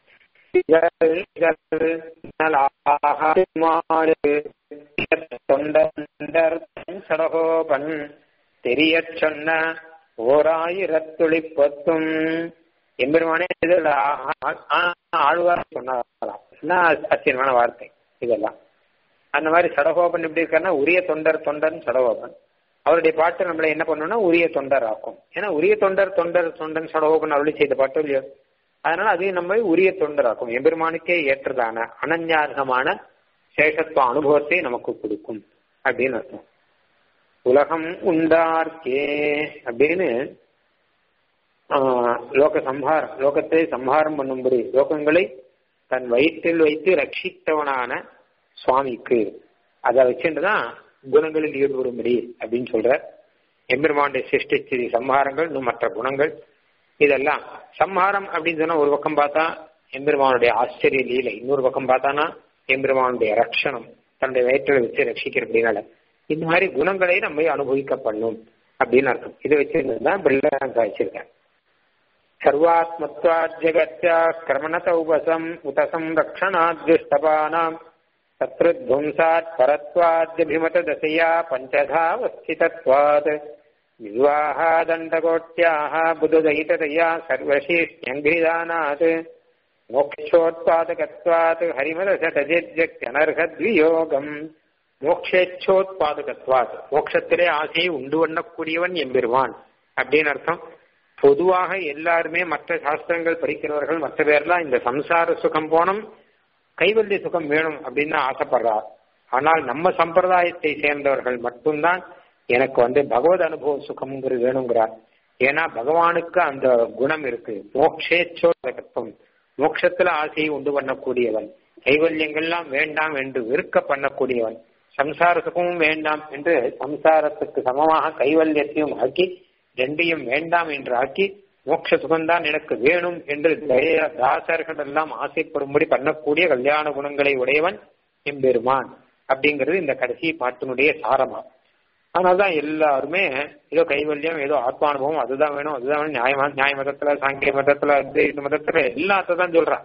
சடகோபன் தெரிய சொன்ன ஓராயிரத்துளிப்பத்தும் எம்பெருமானே இதுல ஆழ்வார் சொன்னாராம் என்ன ஆச்சரியமான வார்த்தை இதெல்லாம் அந்த மாதிரி சடகோபன் எப்படி இருக்காருன்னா உரிய தொண்டர் தொண்டன் சடகோபன் அவருடைய பாட்டு நம்மளை என்ன பண்ணணும்னா உரிய தொண்டர் ஆக்கும் ஏன்னா உரிய தொண்டர் தொண்டர் தொண்டன் சடகோபன் அருளி செய்த பாட்டு இல்லையோ அதனால அதையும் நம்ம உரிய தொண்டராக்கும் எம்பெருமானுக்கே ஏற்றதான அனன்யார்கமான சேஷத்துவ அனுபவத்தை நமக்கு கொடுக்கும் அப்படின்னு அர்த்தம் உலகம் உண்டார்க்கே அப்படின்னு லோக சம்ஹாரம் லோகத்தை சம்ஹாரம் பண்ணும்படி லோகங்களை தன் வயிற்றில் வைத்து ரட்சித்தவனான சுவாமிக்கு அதை வச்சுட்டுதான் குணங்களில் ஈடுபடும்படி அப்படின்னு சொல்ற எம்பெருமானுடைய சிருஷ்டிச்சதி சம்ஹாரங்கள் இன்னும் மற்ற குணங்கள் இதெல்லாம் சம்ஹாரம் அப்படின்னு சொன்னா ஒரு பக்கம் பார்த்தா எம்பெருமானுடைய ஆச்சரிய லீலை இன்னொரு பக்கம் பார்த்தானா எம்பெருமானுடைய ரட்சணம் தன்னுடைய வயிற்றில் வச்சு ரட்சிக்கிற அப்படின்னால இந்த மாதிரி குணங்களை நம்ம அனுபவிக்க பண்ணும் அப்படின்னு அர்த்தம் இதை வச்சிருந்ததுதான் பிரில்லியன்ஸ் வச்சிருக்கேன் சர்வாத்மத்வாத் ஜெகத்யா கிரமணத உபசம் உதசம் ரக்ஷணாத்யுஷ்டபானாம் சத்ருத்வம்சாத் பரத்வாத்யபிமத தசையா பஞ்சதாவஸ்திதத்வாத் விவாகாதண்டகோட்யாः बुधुदयिततया सर्वशीर्ष्यङ्घ्रिदानात् मोक्षोत्पादकत्वात् ஹரிமதசடஜெத்யனர்ஹத்வியோகம் மோக்ஷேச்சோத்பாதகத்வாத் மோட்சத்திலே ஆசையை உண்டு பண்ணக்கூடியவன் எம்பெருவான் அப்படின்னு அர்த்தம் பொதுவாக எல்லாருமே மற்ற சாஸ்திரங்கள் படிக்கிறவர்கள் மற்ற பேர்லாம் இந்த சம்சார சுகம் போனம் கைவல்ய சுகம் வேணும் அப்படின்னு ஆசைப்படுறார் ஆனால் நம்ம சம்பிரதாயத்தை சேர்ந்தவர்கள் மட்டும்தான் எனக்கு வந்து பகவத் அனுபவ சுகம்ங்கிறது வேணுங்கிறார் ஏன்னா பகவானுக்கு அந்த குணம் இருக்கு மோக்ஷேச்சோதகத்துவம் மோட்சத்துல ஆசையை உண்டு பண்ணக்கூடியவன் கைவல்யங்கள்லாம் வேண்டாம் என்று வெறுக்க பண்ணக்கூடியவன் சம்சார சுகமும் வேண்டாம் என்று சம்சாரத்துக்கு சமமாக கைவல்யத்தையும் ஆக்கி ரெண்டையும் வேண்டாம் என்று ஆக்கி மோட்ச சுகம்தான் எனக்கு வேணும் என்று தாசர்கள் எல்லாம் ஆசைப்படும்படி பண்ணக்கூடிய கல்யாண குணங்களை உடையவன் எம்பெருமான் அப்படிங்கிறது இந்த கடைசி பாட்டினுடைய சாரமா அதனால்தான் எல்லாருமே ஏதோ கைவல்யம் ஏதோ ஆத்மானுபவம் அதுதான் வேணும் அதுதான் வேணும் நியாயமா நியாய மதத்துல சாங்கிய மதத்துல இந்த மதத்துல எல்லாத்தான் சொல்றான்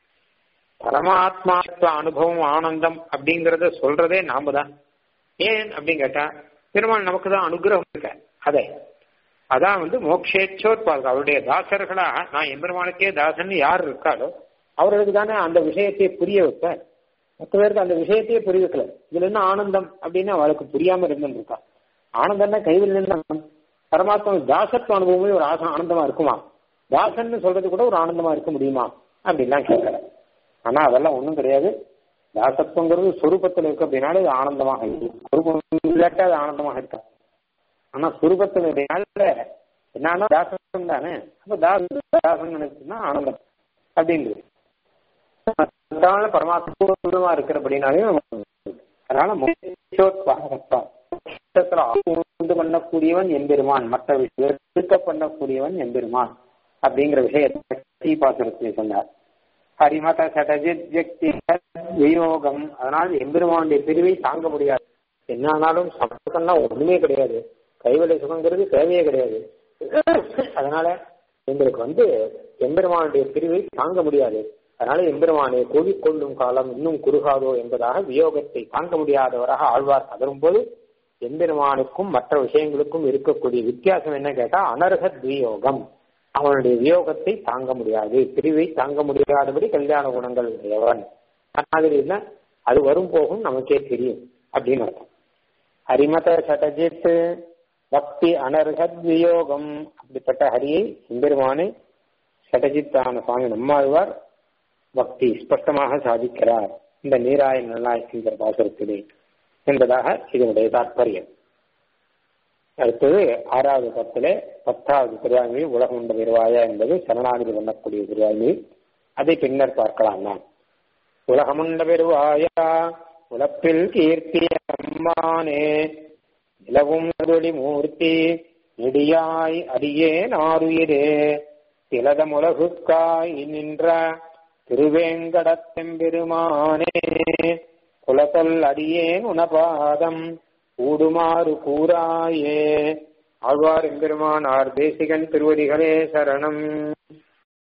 பரமாத்மாத்வ அனுபவம் ஆனந்தம் அப்படிங்கறத சொல்றதே நாம தான் ஏன் அப்படின்னு கேட்டா பெருமாள் நமக்கு தான் அனுகிரகம் இருக்க அதை அதான் வந்து மோக்ஷேச்சோத்பாதம் அவருடைய தாசர்களா நான் எம்பெருமானுக்கே தாசன் யார் இருக்காளோ அவர்களுக்கு தானே அந்த விஷயத்தை புரிய வைப்பேன் மற்ற பேருக்கு அந்த விஷயத்தையே புரிய வைக்கல இதுல என்ன ஆனந்தம் அப்படின்னு அவளுக்கு புரியாம இருந்துன்னு இருக்கா ஆனந்தம்னா கைவில் நின்று பரமாத்மா தாசத்துவ அனுபவமே ஒரு ஆசை ஆனந்தமா இருக்குமா தாசன்னு சொல்றது கூட ஒரு ஆனந்தமா இருக்க முடியுமா அப்படின்லாம் கேட்கல ஆனா அதெல்லாம் ஒண்ணும் கிடையாது தாசத்துவங்கிறது சொரூபத்தில் இருக்கு அப்படின்னாலே அது ஆனந்தமாக இருக்கும் சொரூபம் இல்லாட்டா அது ஆனந்தமாக இருக்கா ஆனா சுரூபத்தினுடைய என்னன்னா தாசம் தானே அப்ப தாசம் தாசம் நினைச்சுன்னா ஆனந்தம் அப்படின்றது அதனால பரமாத்மா இருக்கிறபடினாலையும் அதனால உண்டு பண்ணக்கூடியவன் எம்பெருமான் மற்ற விஷயத்த பண்ணக்கூடியவன் எம்பெருமான் அப்படிங்கிற விஷயத்தை பாசுரத்தை சொன்னார் ஹரிமத சடஜி வியோகம் அதனால் எம்பெருமானுடைய பிரிவை தாங்க முடியாது என்ன ஆனாலும் சமக்கம்னா ஒண்ணுமே கிடையாது கைவலை சுகங்கிறது தேவையே கிடையாது அதனால எங்களுக்கு வந்து எம்பெருமானுடைய பிரிவை தாங்க முடியாது அதனால எம்பெருமானை கூடிக்கொள்ளும் காலம் இன்னும் குறுகாதோ என்பதாக வியோகத்தை தாங்க முடியாதவராக ஆழ்வார் கதரும் போது எம்பெருமானுக்கும் மற்ற விஷயங்களுக்கும் இருக்கக்கூடிய வித்தியாசம் என்ன கேட்டா அனர்ஹத் வியோகம் அவனுடைய வியோகத்தை தாங்க முடியாது பிரிவை தாங்க முடியாதபடி கல்யாண குணங்கள் உடையவன் மாதிரி இல்லை அது வரும் போகும் நமக்கே தெரியும் அப்படின்னு அர்த்தம் ஹரிமத சட்டஜித் பக்தி அனர்ஹத் வியோகம் அப்படிப்பட்ட ஹரியை எம்பெருமானை சட்டஜித்தான சுவாமி நம்மாழ்வார் பக்தி ஸ்பஷ்டமாக சாதிக்கிறார் இந்த நீராய நல்லாய் என்கிற பாசுரத்திலே என்பதாக இதனுடைய தாற்பயம் அடுத்தது ஆறாவது பத்துல பத்தாவது திருவாய்மொழி உலகம் உண்ட பெருவாயா என்பது சரணாகதி பண்ணக்கூடிய திருவாய்மொழி அதை பின்னர் பார்க்கலாம் நாம் உலகமுண்ட பெருவாயா உலப்பில் கீர்த்தி அம்மானே நிலவும் நடுவழி மூர்த்தி நெடியாய் அடியேன் ஆறுயிரே திலதமுலகுக்காய் நின்ற திருவேங்கடத்தெம்பெருமானே குலத்தொல் அடியேன் உனபாதம் கூடுமாறு கூறாயே ஆழ்வார் எம்பெருமானார் தேசிகன் திருவடிகளே சரணம்